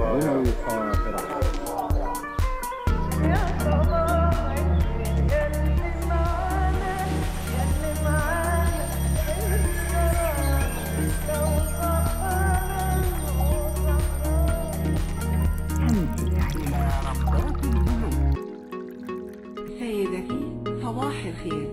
الغنوي خاطرة سيدتي صباح الخير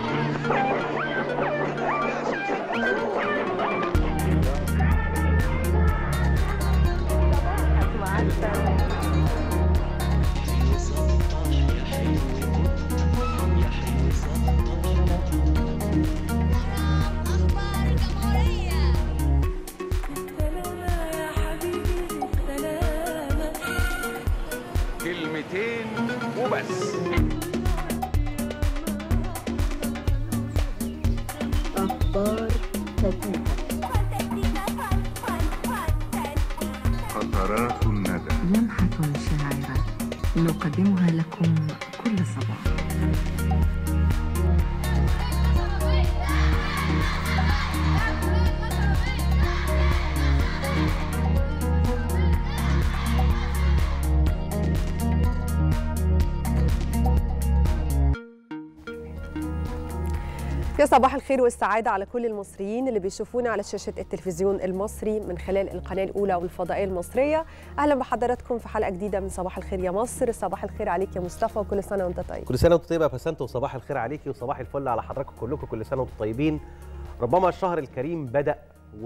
أخبار الجمهورية كلمتين وبس قطرات الندى لمحة شاعرة نقدمها لكم كل صباح يا صباح الخير والسعادة على كل المصريين اللي بيشوفونا على شاشة التلفزيون المصري من خلال القناة الأولى والفضائية المصرية أهلا بحضراتكم في حلقة جديدة من صباح الخير يا مصر صباح الخير عليك يا مصطفى وكل سنة وأنت طيب كل سنه وانت طيبه يا بسنت وصباح الخير عليكي وصباح الفل على حضراتكم كلكم كل سنه وانتم طيبين ربما الشهر الكريم بدا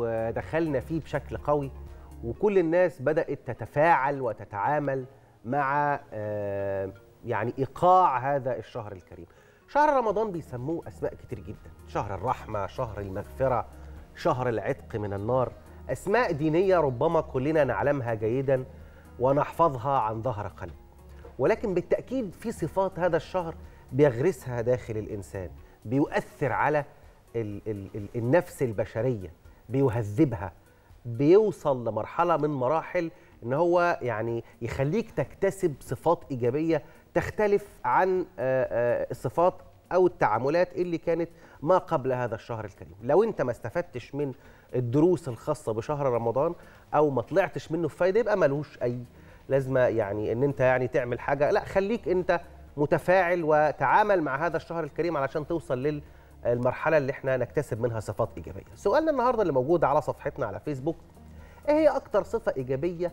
ودخلنا فيه بشكل قوي وكل الناس بدات تتفاعل وتتعامل مع آه، يعني ايقاع هذا الشهر الكريم شهر رمضان بيسموه اسماء كتير جدا شهر الرحمه شهر المغفره شهر العتق من النار اسماء دينيه ربما كلنا نعلمها جيدا ونحفظها عن ظهر قلب ولكن بالتأكيد في صفات هذا الشهر بيغرسها داخل الإنسان بيؤثر على ال ال ال النفس البشرية بيهذبها بيوصل لمرحلة من مراحل إن هو يعني يخليك تكتسب صفات إيجابية تختلف عن آه، آه، الصفات أو التعاملات اللي كانت ما قبل هذا الشهر الكريم لو أنت ما استفدتش من الدروس الخاصة بشهر رمضان أو ما طلعتش منه فايدة يبقى ملوش أي لازمه يعني ان انت يعني تعمل حاجه لا خليك انت متفاعل وتعامل مع هذا الشهر الكريم علشان توصل للمرحله اللي احنا نكتسب منها صفات ايجابيه سؤالنا النهارده اللي موجود على صفحتنا على فيسبوك ايه هي اكتر صفه ايجابيه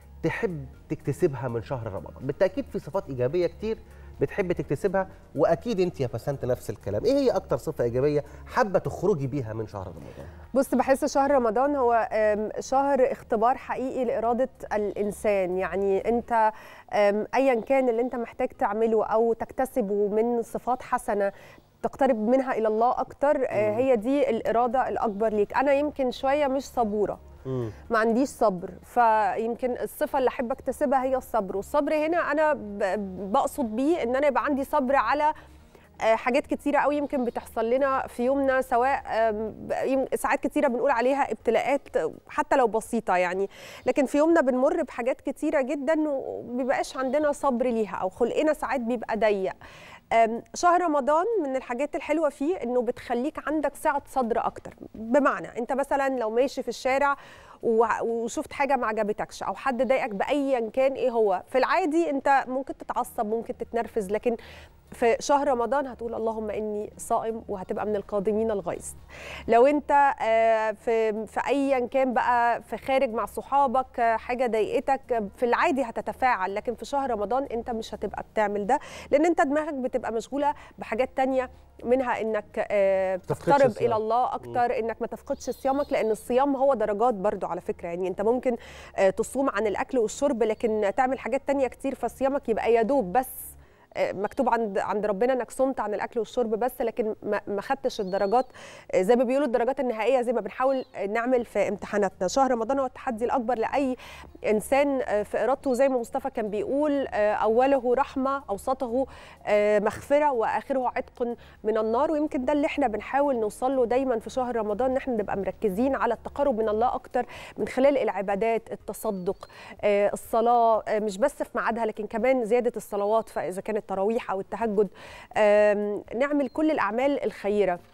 تحب تكتسبها من شهر رمضان بالتاكيد في صفات ايجابيه كتير بتحب تكتسبها واكيد انت يا بسنت نفس الكلام ايه هي اكتر صفه ايجابيه حابه تخرجي بيها من شهر رمضان بص بحس شهر رمضان هو آم، شهر اختبار حقيقي لإرادة الإنسان يعني أنت آم، أيا كان اللي أنت محتاج تعمله أو تكتسبه من صفات حسنة تقترب منها إلى الله أكتر آه، هي دي الإرادة الأكبر ليك أنا يمكن شوية مش صبورة مم. ما عنديش صبر فيمكن الصفه اللي احب اكتسبها هي الصبر والصبر هنا انا ب- بقصد بيه ان انا يبقى عندي صبر على آه، حاجات كتيرة قوي يمكن بتحصل لنا في يومنا سواء آم، ب- يم- ساعات كتيرة بنقول عليها ابتلاءات حتى لو بسيطة يعني لكن في يومنا بنمر بحاجات كتيرة جدا ومبيبقاش عندنا صبر ليها أو خلقنا ساعات بيبقى ضيق آم، شهر رمضان من الحاجات الحلوة فيه إنه بتخليك عندك سعة صدر أكتر بمعنى أنت مثلا لو ماشي في الشارع وع- وشفت حاجة ما عجبتكش أو حد ضايقك بأيا كان إيه هو في العادي أنت ممكن تتعصب ممكن تتنرفز لكن في شهر رمضان هتقول اللهم اني صائم وهتبقى من القادمين الغيظ لو انت آه، في في ايا كان بقى في خارج مع صحابك آه، حاجه ضايقتك آه، في العادي هتتفاعل لكن في شهر رمضان انت مش هتبقى بتعمل ده لان انت دماغك بتبقى مشغوله بحاجات تانية منها انك آه، تفقدش تقترب الصيام. الى الله اكتر انك ما تفقدش صيامك لان الصيام هو درجات برضو على فكره يعني انت ممكن آه، تصوم عن الاكل والشرب لكن تعمل حاجات تانية كتير فصيامك يبقى يدوب بس آه، مكتوب عند عند ربنا انك صمت عن الاكل والشرب بس لكن ما ما خدتش الدرجات آه، زي ما بيقولوا الدرجات النهائيه زي ما بنحاول آه، نعمل في امتحاناتنا شهر رمضان هو التحدي الاكبر لاي انسان آه، في ارادته زي ما مصطفى كان بيقول آه، اوله رحمه اوسطه آه، مغفره واخره عتق من النار ويمكن ده اللي احنا بنحاول نوصل له دايما في شهر رمضان ان احنا نبقى مركزين على التقرب من الله اكتر من خلال العبادات التصدق آه، الصلاه آه، مش بس في ميعادها لكن كمان زياده الصلوات فاذا كانت التراويح او التهجد آم، نعمل كل الاعمال الخيره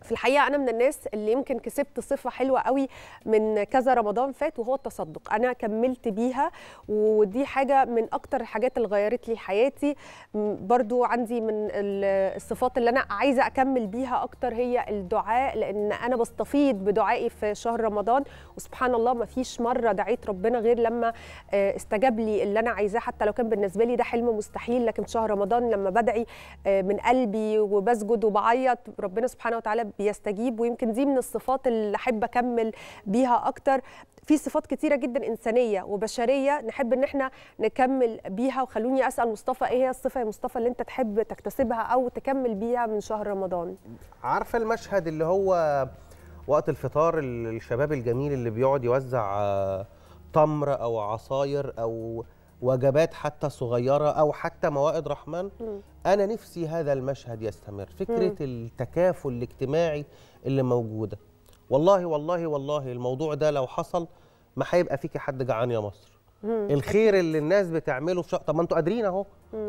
في الحقيقه انا من الناس اللي يمكن كسبت صفه حلوه قوي من كذا رمضان فات وهو التصدق انا كملت بيها ودي حاجه من اكتر الحاجات اللي غيرت لي حياتي م- برضو عندي من ال- الصفات اللي انا عايزه اكمل بيها اكتر هي الدعاء لان انا بستفيض بدعائي في شهر رمضان وسبحان الله ما فيش مره دعيت ربنا غير لما آه، استجاب لي اللي انا عايزاه حتى لو كان بالنسبه لي ده حلم مستحيل لكن شهر رمضان لما بدعي آه، من قلبي وبسجد وبعيط ربنا سبحانه وتعالى بيستجيب ويمكن دي من الصفات اللي احب اكمل بيها اكتر في صفات كتيره جدا انسانيه وبشريه نحب ان احنا نكمل بيها وخلوني اسال مصطفى ايه هي الصفه يا مصطفى اللي انت تحب تكتسبها او تكمل بيها من شهر رمضان عارفه المشهد اللي هو وقت الفطار ال- الشباب الجميل اللي بيقعد يوزع آه، تمر او عصاير او وجبات حتى صغيره او حتى موائد رحمن انا نفسي هذا المشهد يستمر فكره التكافل الاجتماعي اللي موجوده والله والله والله الموضوع ده لو حصل ما هيبقى فيكي حد جعان يا مصر الخير اللي الناس بتعمله في شهر طب ما انتوا قادرين اهو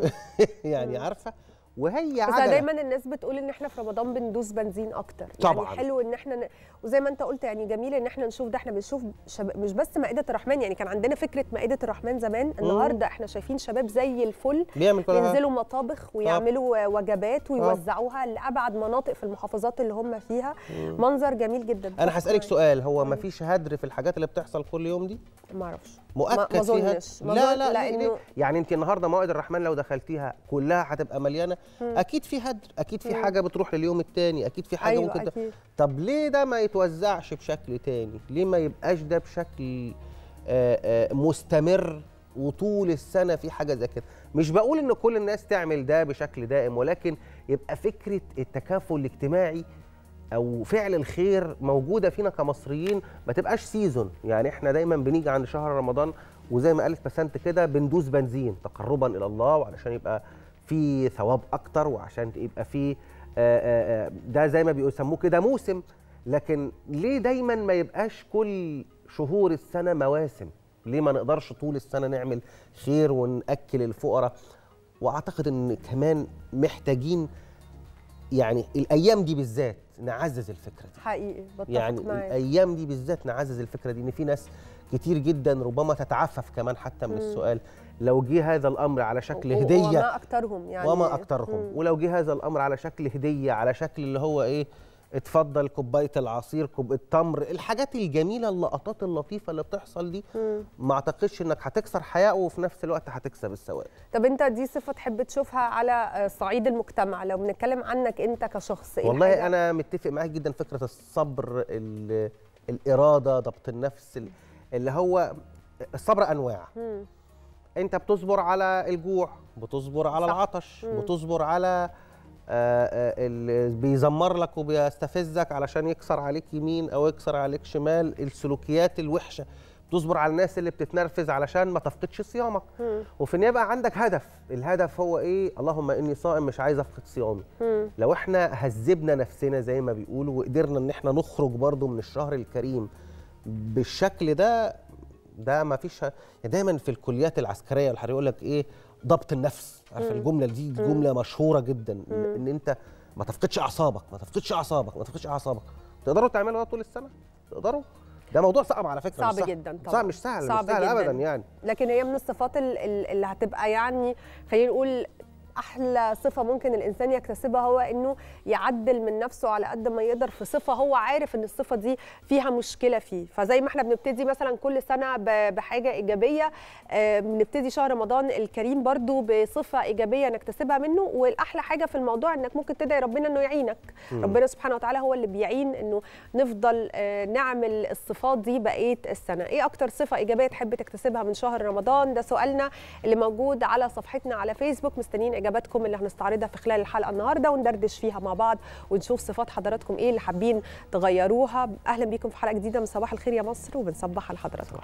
يعني عارفه وهي بس عجله دايما الناس بتقول ان احنا في رمضان بندوس بنزين اكتر طبعاً. يعني حلو ان احنا ن... وزي ما انت قلت يعني جميل ان احنا نشوف ده احنا بنشوف شب... مش بس مائده الرحمن يعني كان عندنا فكره مائده الرحمن زمان النهارده احنا شايفين شباب زي الفل بيعمل كل حاجه ينزلوا مطابخ ويعملوا وجبات ويوزعوها لابعد مناطق في المحافظات اللي هم فيها منظر جميل جدا انا هسالك سؤال هو ما فيش هدر في الحاجات اللي بتحصل كل يوم دي ما اعرفش مؤكد ما فيها اظنش ما لا أظن- لا ليه- ليه؟ لانه يعني انت النهارده موائد الرحمن لو دخلتيها كلها هتبقى مليانه اكيد في هدر اكيد في حاجه بتروح لليوم التاني اكيد في حاجه أيوة ممكن ت- أكيد. طب ليه ده ما يتوزعش بشكل تاني ليه ما يبقاش ده بشكل آه، آه، مستمر وطول السنه في حاجه زي كده مش بقول ان كل الناس تعمل ده بشكل دائم ولكن يبقى فكره التكافل الاجتماعي او فعل الخير موجوده فينا كمصريين ما تبقاش سيزون يعني احنا دايما بنيجي عند شهر رمضان وزي ما قالت بسنت كده بندوس بنزين تقربا الى الله وعلشان يبقى في ثواب اكتر وعشان يبقى في آه، آه، آه، ده زي ما بيسموه كده موسم لكن ليه دايما ما يبقاش كل شهور السنه مواسم ليه ما نقدرش طول السنه نعمل خير وناكل الفقراء واعتقد ان كمان محتاجين يعني الايام دي بالذات نعزز الفكره دي حقيقي بتفق يعني معاك الايام دي بالذات نعزز الفكره دي ان في ناس كتير جدا ربما تتعفف كمان حتى من السؤال لو جه هذا الامر على شكل و- هديه وما اكترهم يعني وما اكترهم ولو جه هذا الامر على شكل هديه على شكل اللي هو ايه اتفضل كوبايه العصير كوب التمر الحاجات الجميله اللقطات اللطيفه اللي بتحصل دي ما اعتقدش انك هتكسر حياء وفي نفس الوقت هتكسب الثواب طب انت دي صفه تحب تشوفها على آه، صعيد المجتمع لو بنتكلم عنك انت كشخص إيه والله الحاجة؟ انا متفق معاك جدا فكره الصبر ال- الاراده ضبط النفس ال- اللي هو الصبر انواع مم. انت بتصبر على الجوع بتصبر على صح. العطش بتصبر على آه، آه، اللي بيزمر لك وبيستفزك علشان يكسر عليك يمين او يكسر عليك شمال السلوكيات الوحشه بتصبر على الناس اللي بتتنرفز علشان ما تفقدش صيامك وفي النهايه بقى عندك هدف الهدف هو ايه اللهم اني صائم مش عايز افقد صيامي لو احنا هذبنا نفسنا زي ما بيقولوا وقدرنا ان احنا نخرج برضو من الشهر الكريم بالشكل ده ده ما فيش يعني دايما في الكليات العسكريه والحريه يقول لك ايه ضبط النفس عارف الجمله دي جمله مشهوره جدا ان إن انت ما تفقدش اعصابك ما تفقدش اعصابك ما تفقدش اعصابك تقدروا تعملوا ده طول السنه تقدروا ده موضوع صعب على فكره صعب مش سهل. جدا طبعا صعب مش سهل صعب مش سهل جداً. ابدا يعني لكن هي من الصفات ال- ال- اللي هتبقى يعني خلينا نقول احلى صفه ممكن الانسان يكتسبها هو انه يعدل من نفسه على قد ما يقدر في صفه هو عارف ان الصفه دي فيها مشكله فيه فزي ما احنا بنبتدي مثلا كل سنه ب- بحاجه ايجابيه آه، بنبتدي شهر رمضان الكريم برضو بصفه ايجابيه نكتسبها منه والاحلى حاجه في الموضوع انك ممكن تدعي ربنا انه يعينك ربنا سبحانه وتعالى هو اللي بيعين انه نفضل آه، نعمل الصفات دي بقيه السنه ايه اكتر صفه ايجابيه تحب تكتسبها من شهر رمضان ده سؤالنا اللي موجود على صفحتنا على فيسبوك مستنيين اجاباتكم اللي هنستعرضها في خلال الحلقه النهارده وندردش فيها مع بعض ونشوف صفات حضراتكم ايه اللي حابين تغيروها اهلا بيكم في حلقه جديده من صباح الخير يا مصر وبنصبح على حضراتكم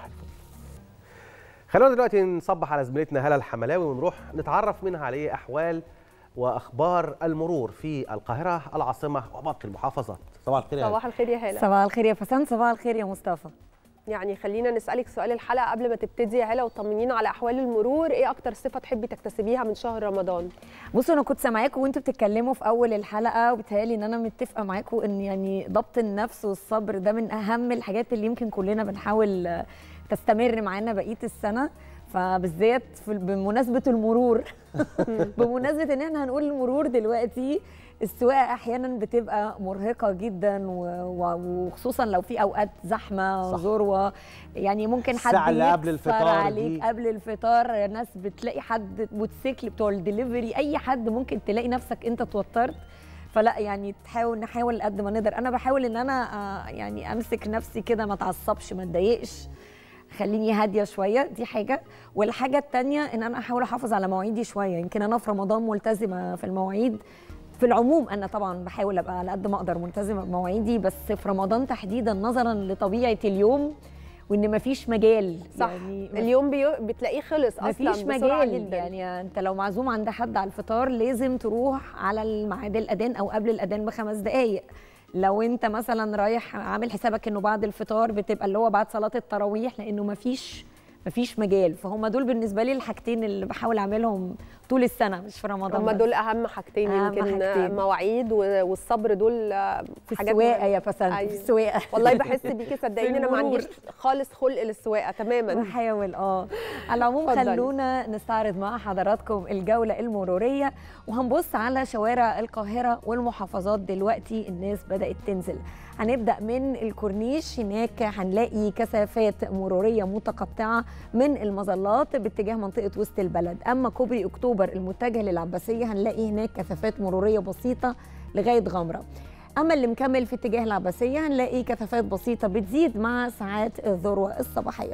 خلونا دلوقتي نصبح على زميلتنا هلا الحملاوي ونروح نتعرف منها على ايه احوال واخبار المرور في القاهره العاصمه وباقي المحافظات صباح الخير يا هلا. صباح الخير يا هلا صباح الخير يا فسان صباح الخير يا مصطفى يعني خلينا نسالك سؤال الحلقه قبل ما تبتدي يا هلا وطمنينا على احوال المرور ايه اكتر صفه تحبي تكتسبيها من شهر رمضان بصوا انا كنت سامعاكم وانتوا بتتكلموا في اول الحلقه وبتهيألي ان انا متفقه معاكم ان يعني ضبط النفس والصبر ده من اهم الحاجات اللي يمكن كلنا بنحاول آه، تستمر معانا بقيه السنه فبالذات في بمناسبه المرور بمناسبه ان احنا هنقول المرور دلوقتي السواقه احيانا بتبقى مرهقه جدا و- و- وخصوصا لو في اوقات زحمه صح. ذروه يعني ممكن حد الساعة اللي قبل يكسر الفطار عليك دي. قبل الفطار ناس بتلاقي حد موتوسيكل بتوع الدليفري اي حد ممكن تلاقي نفسك انت اتوترت فلا يعني تحاول نحاول قد ما نقدر انا بحاول ان انا آه، يعني امسك نفسي كده ما اتعصبش ما اتضايقش خليني هاديه شويه دي حاجه والحاجه التانية ان انا احاول احافظ على مواعيدي شويه يمكن انا في رمضان ملتزمه في المواعيد في العموم انا طبعا بحاول ابقى على قد ما اقدر ملتزمه بمواعيدي بس في رمضان تحديدا نظرا لطبيعه اليوم وان مفيش مجال صح يعني اليوم بيو... بتلاقيه خلص اصلا مفيش بسرعة مجال جدا. يعني انت لو معزوم عند حد على الفطار لازم تروح على الميعاد الاذان او قبل الاذان بخمس دقائق لو انت مثلا رايح عامل حسابك انه بعد الفطار بتبقى اللي هو بعد صلاه التراويح لانه مفيش مفيش مجال فهم دول بالنسبه لي الحاجتين اللي بحاول اعملهم طول السنه مش في رمضان هم بس. دول اهم حاجتين أهم يمكن حاجتين. مواعيد و- والصبر دول آه، في حاجات السواقه مهمة. يا فسنت أيوة. في السواقه والله بحس بيكي صدقيني انا ما المرور. عنديش خالص خلق للسواقه تماما بحاول اه على العموم اتفضلي. خلونا نستعرض مع حضراتكم الجوله المروريه وهنبص على شوارع القاهره والمحافظات دلوقتي الناس بدات تنزل هنبدا من الكورنيش هناك هنلاقي كثافات مروريه متقطعه من المظلات باتجاه منطقه وسط البلد اما كوبري اكتوبر المتجه للعباسيه هنلاقي هناك كثافات مروريه بسيطه لغايه غمره اما اللي مكمل في اتجاه العباسيه هنلاقي كثافات بسيطه بتزيد مع ساعات الذروه الصباحيه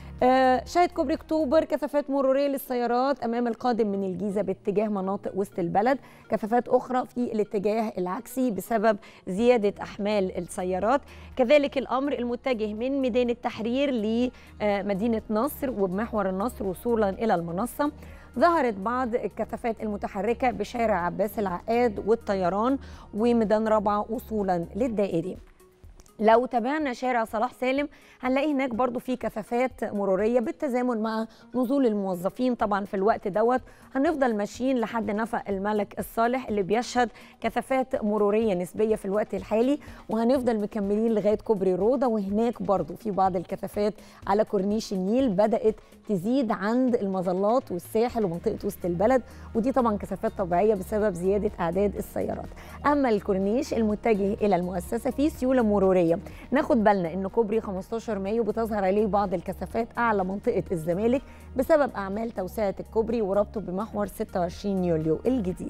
آه، شاهد كوبري اكتوبر كثافات مروريه للسيارات امام القادم من الجيزه باتجاه مناطق وسط البلد كثافات اخرى في الاتجاه العكسي بسبب زياده احمال السيارات كذلك الامر المتجه من ميدان التحرير لمدينه نصر وبمحور النصر وصولا الى المنصه ظهرت بعض الكثافات المتحركه بشارع عباس العقاد والطيران وميدان رابعه وصولا للدائري لو تابعنا شارع صلاح سالم هنلاقي هناك برضو في كثافات مروريه بالتزامن مع نزول الموظفين طبعا في الوقت دوت هنفضل ماشيين لحد نفق الملك الصالح اللي بيشهد كثافات مروريه نسبيه في الوقت الحالي وهنفضل مكملين لغايه كوبري روضه وهناك برضو في بعض الكثافات على كورنيش النيل بدات تزيد عند المظلات والساحل ومنطقه وسط البلد ودي طبعا كثافات طبيعيه بسبب زياده اعداد السيارات اما الكورنيش المتجه الى المؤسسه فيه سيوله مروريه ناخد بالنا ان كوبري 15 مايو بتظهر عليه بعض الكثافات اعلى منطقه الزمالك بسبب اعمال توسعه الكوبري وربطه بمحور 26 يوليو الجديد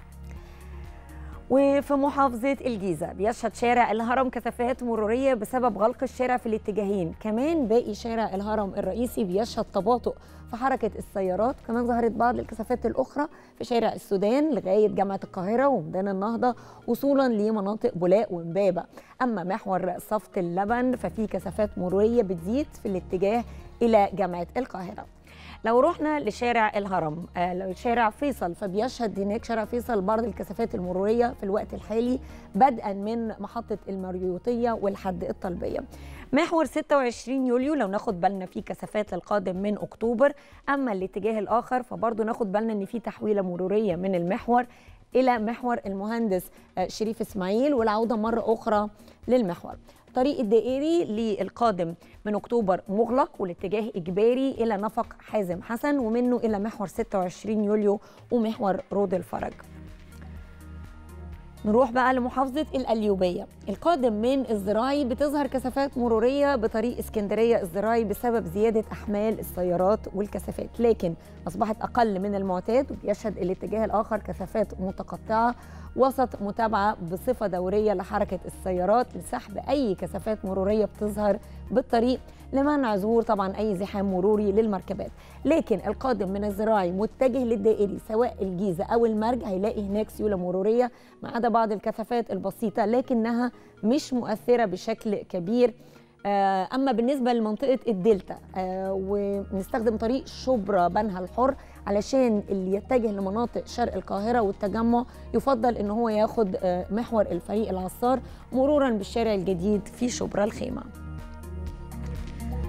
وفي محافظة الجيزة بيشهد شارع الهرم كثافات مرورية بسبب غلق الشارع في الاتجاهين كمان باقي شارع الهرم الرئيسي بيشهد تباطؤ في حركة السيارات كمان ظهرت بعض الكثافات الأخرى في شارع السودان لغاية جامعة القاهرة وميدان النهضة وصولا لمناطق بولاق ومبابة أما محور صفت اللبن ففي كثافات مرورية بتزيد في الاتجاه إلى جامعة القاهرة لو رحنا لشارع الهرم آه لو شارع فيصل فبيشهد هناك شارع فيصل بعض الكثافات المروريه في الوقت الحالي بدءا من محطه المريوطيه والحد الطلبيه محور 26 يوليو لو ناخد بالنا في كثافات القادم من اكتوبر اما الاتجاه الاخر فبرضه ناخد بالنا ان في تحويله مروريه من المحور الى محور المهندس آه، شريف اسماعيل والعوده مره اخرى للمحور طريق الدائري للقادم من اكتوبر مغلق والاتجاه اجباري الى نفق حازم حسن ومنه الى محور 26 يوليو ومحور رود الفرج نروح بقى لمحافظة القليوبية القادم من الزراعي بتظهر كثافات مرورية بطريق اسكندرية الزراعي بسبب زيادة أحمال السيارات والكثافات لكن أصبحت أقل من المعتاد وبيشهد الاتجاه الآخر كثافات متقطعة وسط متابعة بصفة دورية لحركة السيارات لسحب أي كثافات مرورية بتظهر بالطريق لمنع ظهور طبعا أي زحام مروري للمركبات لكن القادم من الزراعي متجه للدائري سواء الجيزة أو المرج هيلاقي هناك سيولة مرورية ما عدا بعض الكثافات البسيطة لكنها مش مؤثرة بشكل كبير آه، اما بالنسبه لمنطقه الدلتا آه، ونستخدم طريق شبرا بنها الحر علشان اللي يتجه لمناطق شرق القاهره والتجمع يفضل ان هو ياخد آه، محور الفريق العصار مرورا بالشارع الجديد في شبرا الخيمه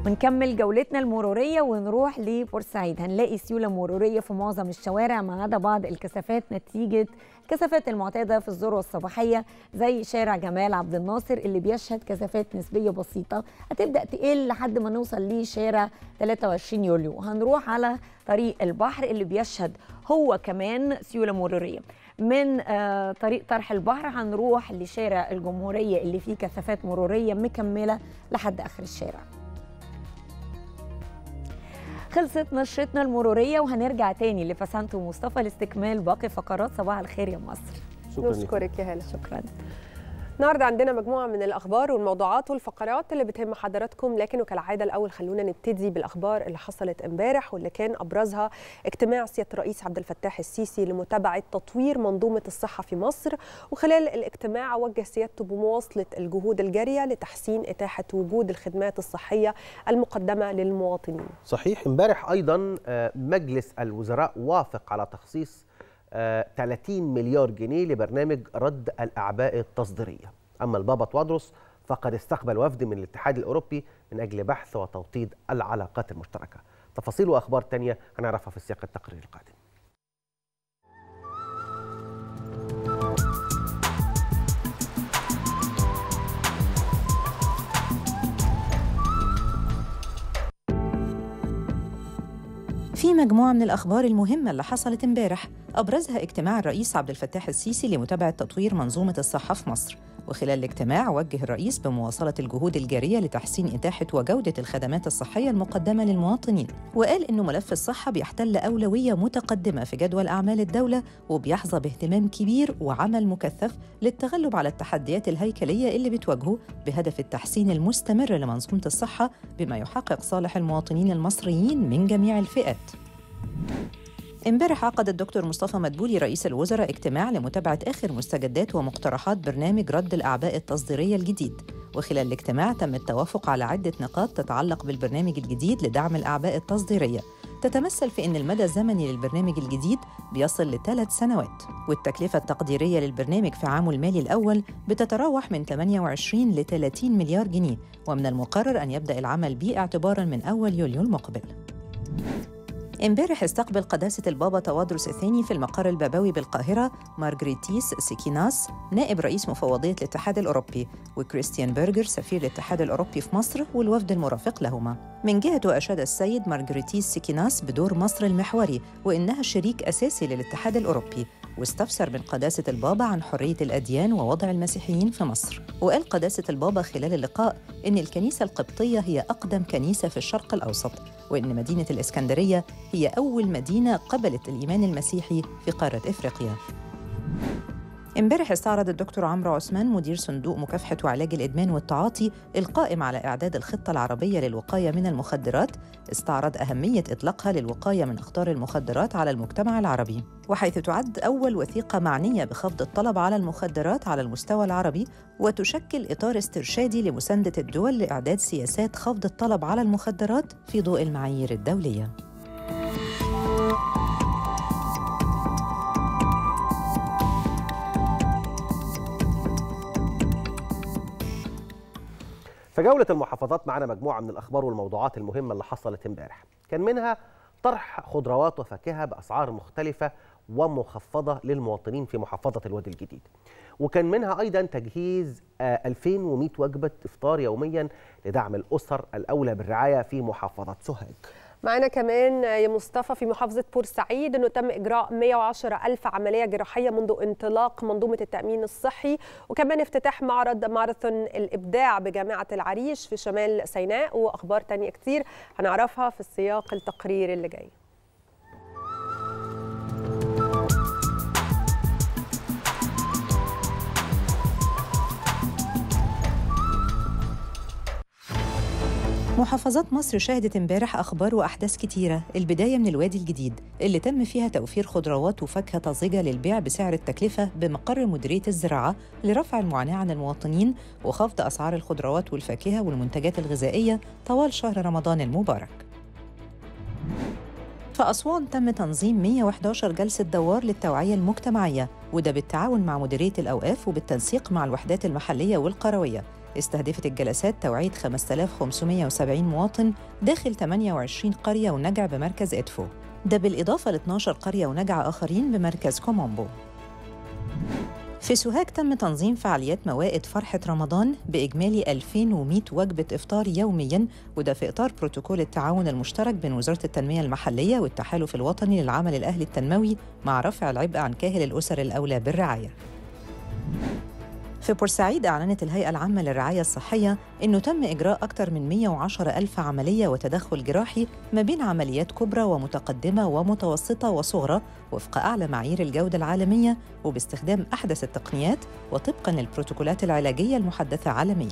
ونكمل جولتنا المرورية ونروح لبورسعيد هنلاقي سيولة مرورية في معظم الشوارع ما عدا بعض الكثافات نتيجة الكثافات المعتادة في الذروة الصباحية زي شارع جمال عبد الناصر اللي بيشهد كثافات نسبية بسيطة هتبدأ تقل لحد ما نوصل لشارع 23 يوليو هنروح على طريق البحر اللي بيشهد هو كمان سيولة مرورية من آه، طريق طرح البحر هنروح لشارع الجمهورية اللي فيه كثافات مرورية مكملة لحد آخر الشارع خلصت نشرتنا المرورية وهنرجع تاني لفسنت ومصطفى لاستكمال باقي فقرات صباح الخير يا مصر شكرا لك. نشكرك يا هلا شكرا النهارده عندنا مجموعه من الاخبار والموضوعات والفقرات اللي بتهم حضراتكم لكن وكالعاده الاول خلونا نبتدي بالاخبار اللي حصلت امبارح واللي كان ابرزها اجتماع سياده الرئيس عبد الفتاح السيسي لمتابعه تطوير منظومه الصحه في مصر وخلال الاجتماع وجه سيادته بمواصله الجهود الجاريه لتحسين اتاحه وجود الخدمات الصحيه المقدمه للمواطنين صحيح امبارح ايضا آه، مجلس الوزراء وافق على تخصيص آه، 30 مليار جنيه لبرنامج رد الاعباء التصديريه اما البابا توادرس فقد استقبل وفد من الاتحاد الاوروبي من اجل بحث وتوطيد العلاقات المشتركه تفاصيل واخبار تانية هنعرفها في سياق التقرير القادم في مجموعة من الأخبار المهمة اللي حصلت امبارح أبرزها اجتماع الرئيس عبد الفتاح السيسي لمتابعة تطوير منظومة الصحة في مصر وخلال الاجتماع وجه الرئيس بمواصلة الجهود الجارية لتحسين إتاحة وجودة الخدمات الصحية المقدمة للمواطنين وقال إنه ملف الصحة بيحتل أولوية متقدمة في جدول أعمال الدولة وبيحظى باهتمام كبير وعمل مكثف للتغلب على التحديات الهيكلية اللي بتواجهه بهدف التحسين المستمر لمنظومة الصحة بما يحقق صالح المواطنين المصريين من جميع الفئات امبارح عقد الدكتور مصطفى مدبولي رئيس الوزراء اجتماع لمتابعة آخر مستجدات ومقترحات برنامج رد الأعباء التصديرية الجديد وخلال الاجتماع تم التوافق على عدة نقاط تتعلق بالبرنامج الجديد لدعم الأعباء التصديرية تتمثل في أن المدى الزمني للبرنامج الجديد بيصل لثلاث سنوات والتكلفة التقديرية للبرنامج في عامه المالي الأول بتتراوح من 28 ل 30 مليار جنيه ومن المقرر أن يبدأ العمل به اعتباراً من أول يوليو المقبل امبارح استقبل قداسة البابا توادرس الثاني في المقر البابوي بالقاهرة مارغريتيس سيكيناس نائب رئيس مفوضية الاتحاد الأوروبي وكريستيان بيرجر سفير الاتحاد الأوروبي في مصر والوفد المرافق لهما من جهته أشاد السيد مارغريتيس سيكيناس بدور مصر المحوري وإنها شريك أساسي للاتحاد الأوروبي واستفسر من قداسة البابا عن حرية الأديان ووضع المسيحيين في مصر وقال قداسة البابا خلال اللقاء إن الكنيسة القبطية هي أقدم كنيسة في الشرق الأوسط وإن مدينة الإسكندرية هي أول مدينة قبلت الإيمان المسيحي في قارة إفريقيا امبارح استعرض الدكتور عمرو عثمان مدير صندوق مكافحة وعلاج الإدمان والتعاطي القائم على إعداد الخطة العربية للوقاية من المخدرات استعرض أهمية إطلاقها للوقاية من أخطار المخدرات على المجتمع العربي وحيث تعد أول وثيقة معنية بخفض الطلب على المخدرات على المستوى العربي وتشكل إطار استرشادي لمساندة الدول لإعداد سياسات خفض الطلب على المخدرات في ضوء المعايير الدولية في جولة المحافظات معنا مجموعة من الأخبار والموضوعات المهمة اللي حصلت امبارح كان منها طرح خضروات وفاكهة بأسعار مختلفة ومخفضة للمواطنين في محافظة الوادي الجديد وكان منها أيضا تجهيز آه، 2100 وجبة إفطار يوميا لدعم الأسر الأولى بالرعاية في محافظة سوهاج معانا كمان يا مصطفى في محافظة بورسعيد أنه تم إجراء 110 ألف عملية جراحية منذ انطلاق منظومة التأمين الصحي وكمان افتتاح معرض ماراثون الإبداع بجامعة العريش في شمال سيناء وأخبار تانية كتير هنعرفها في السياق التقرير اللي جاي محافظات مصر شهدت امبارح أخبار وأحداث كتيرة البداية من الوادي الجديد اللي تم فيها توفير خضروات وفاكهة طازجة للبيع بسعر التكلفة بمقر مديرية الزراعة لرفع المعاناة عن المواطنين وخفض أسعار الخضروات والفاكهة والمنتجات الغذائية طوال شهر رمضان المبارك في أسوان تم تنظيم 111 جلسة دوار للتوعية المجتمعية وده بالتعاون مع مديرية الأوقاف وبالتنسيق مع الوحدات المحلية والقروية استهدفت الجلسات توعية 5570 مواطن داخل 28 قرية ونجع بمركز إدفو ده بالإضافة ل 12 قرية ونجع آخرين بمركز كومومبو في سوهاج تم تنظيم فعاليات موائد فرحة رمضان بإجمالي 2100 وجبة إفطار يومياً وده في إطار بروتوكول التعاون المشترك بين وزارة التنمية المحلية والتحالف الوطني للعمل الأهلي التنموي مع رفع العبء عن كاهل الأسر الأولى بالرعاية في بورسعيد أعلنت الهيئة العامة للرعاية الصحية أنه تم إجراء أكثر من 110 ألف عملية وتدخل جراحي ما بين عمليات كبرى ومتقدمة ومتوسطة وصغرى وفق أعلى معايير الجودة العالمية وباستخدام أحدث التقنيات وطبقاً للبروتوكولات العلاجية المحدثة عالمياً.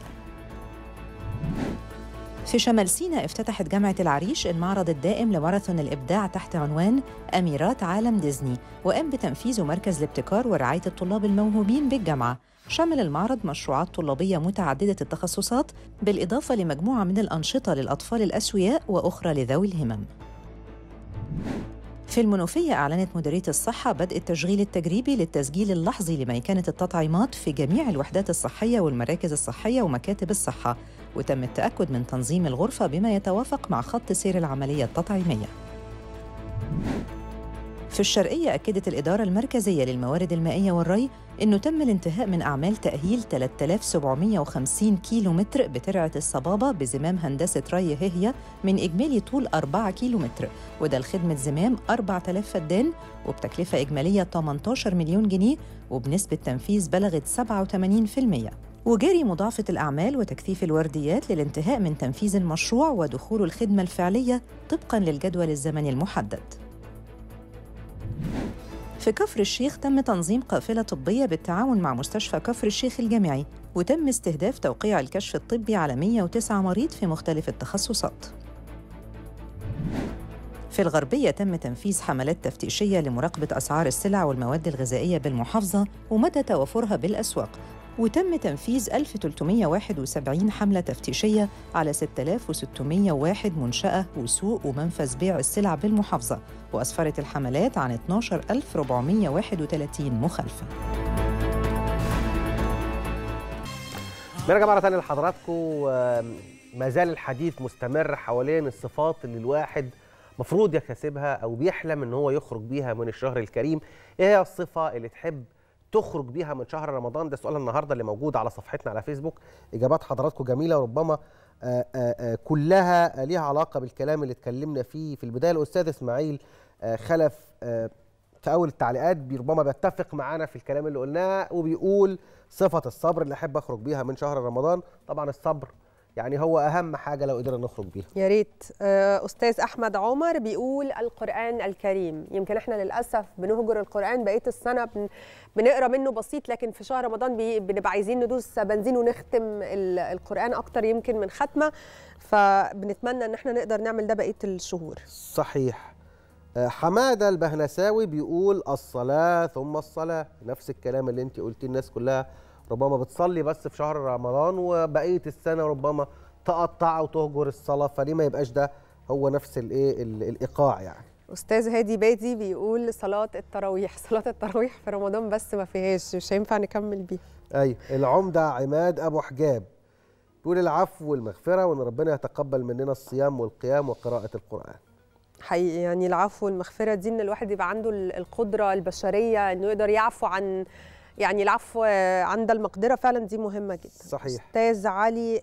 في شمال سيناء افتتحت جامعة العريش المعرض الدائم لماراثون الإبداع تحت عنوان أميرات عالم ديزني وقام بتنفيذه مركز الابتكار ورعاية الطلاب الموهوبين بالجامعة شمل المعرض مشروعات طلابية متعددة التخصصات بالإضافة لمجموعة من الأنشطة للأطفال الأسوياء وأخرى لذوي الهمم في المنوفية أعلنت مديرية الصحة بدء التشغيل التجريبي للتسجيل اللحظي لميكنة التطعيمات في جميع الوحدات الصحية والمراكز الصحية ومكاتب الصحة وتم التأكد من تنظيم الغرفة بما يتوافق مع خط سير العملية التطعيمية في الشرقية أكدت الإدارة المركزية للموارد المائية والري أنه تم الانتهاء من أعمال تأهيل 3750 كيلو متر بترعة الصبابة بزمام هندسة ري هي من إجمالي طول 4 كيلو متر وده لخدمة زمام 4000 فدان وبتكلفة إجمالية 18 مليون جنيه وبنسبة تنفيذ بلغت 87% وجاري مضاعفة الأعمال وتكثيف الورديات للانتهاء من تنفيذ المشروع ودخول الخدمة الفعلية طبقاً للجدول الزمني المحدد في كفر الشيخ تم تنظيم قافلة طبية بالتعاون مع مستشفى كفر الشيخ الجامعي وتم استهداف توقيع الكشف الطبي على 109 مريض في مختلف التخصصات في الغربية تم تنفيذ حملات تفتيشية لمراقبة أسعار السلع والمواد الغذائية بالمحافظة ومدى توافرها بالأسواق وتم تنفيذ 1371 حملة تفتيشية على 6601 منشأة وسوق ومنفذ بيع السلع بالمحافظة وأسفرت الحملات عن 12431 مخالفة بنرجع مرة تانية لحضراتكم ما زال الحديث مستمر حوالين الصفات اللي الواحد مفروض يكتسبها أو بيحلم إن هو يخرج بيها من الشهر الكريم إيه هي الصفة اللي تحب تخرج بيها من شهر رمضان ده سؤال النهارده اللي موجود على صفحتنا على فيسبوك اجابات حضراتكم جميله وربما آآ آآ كلها ليها علاقه بالكلام اللي اتكلمنا فيه في البدايه الاستاذ اسماعيل خلف في اول التعليقات ربما بيتفق معانا في الكلام اللي قلناه وبيقول صفه الصبر اللي احب اخرج بيها من شهر رمضان طبعا الصبر يعني هو اهم حاجه لو قدرنا نخرج بيها يا ريت آه، استاذ احمد عمر بيقول القران الكريم يمكن احنا للاسف بنهجر القران بقيه السنه بن بنقرا منه بسيط لكن في شهر رمضان بي- بنبقى عايزين ندوس بنزين ونختم ال- القران اكتر يمكن من ختمه فبنتمنى ان احنا نقدر نعمل ده بقيه الشهور صحيح آه، حماده البهنساوي بيقول الصلاه ثم الصلاه نفس الكلام اللي انت قلتيه الناس كلها ربما بتصلي بس في شهر رمضان وبقيه السنه ربما تقطع وتهجر الصلاه فليه ما يبقاش ده هو نفس الايه ال- الايقاع يعني استاذ هادي بادي بيقول صلاه التراويح صلاه التراويح في رمضان بس ما فيهاش مش هينفع نكمل بيها ايوه العمده عماد ابو حجاب بيقول العفو والمغفره وان ربنا يتقبل مننا الصيام والقيام وقراءه القران حقيقي يعني العفو والمغفرة دي ان الواحد يبقى عنده ال- القدرة البشرية انه يقدر يعفو عن يعني العفو آه، عند المقدرة فعلا دي مهمة جدا صحيح استاذ علي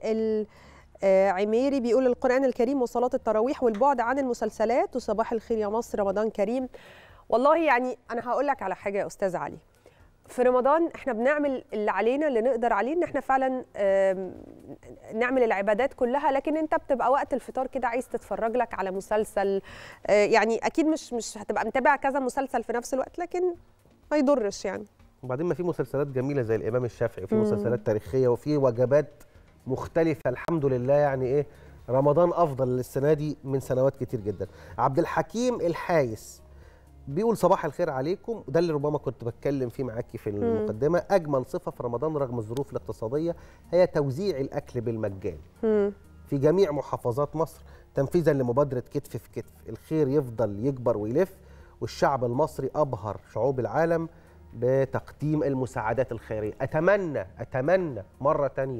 العميري بيقول القرآن الكريم وصلاة التراويح والبعد عن المسلسلات وصباح الخير يا مصر رمضان كريم والله يعني انا هقول لك على حاجة يا استاذ علي في رمضان احنا بنعمل اللي علينا اللي نقدر عليه ان احنا فعلا آم، نعمل العبادات كلها لكن انت بتبقى وقت الفطار كده عايز تتفرج لك على مسلسل آه، يعني اكيد مش مش هتبقى متابع كذا مسلسل في نفس الوقت لكن ما يضرش يعني وبعدين ما في مسلسلات جميله زي الامام الشافعي وفي مم. مسلسلات تاريخيه وفي وجبات مختلفه الحمد لله يعني ايه رمضان افضل السنه دي من سنوات كتير جدا عبد الحكيم الحايس بيقول صباح الخير عليكم وده اللي ربما كنت بتكلم فيه معاكي في المقدمه اجمل صفه في رمضان رغم الظروف الاقتصاديه هي توزيع الاكل بالمجان مم. في جميع محافظات مصر تنفيذا لمبادرة كتف في كتف الخير يفضل يكبر ويلف والشعب المصري أبهر شعوب العالم بتقديم المساعدات الخيرية أتمنى أتمنى مرة تانية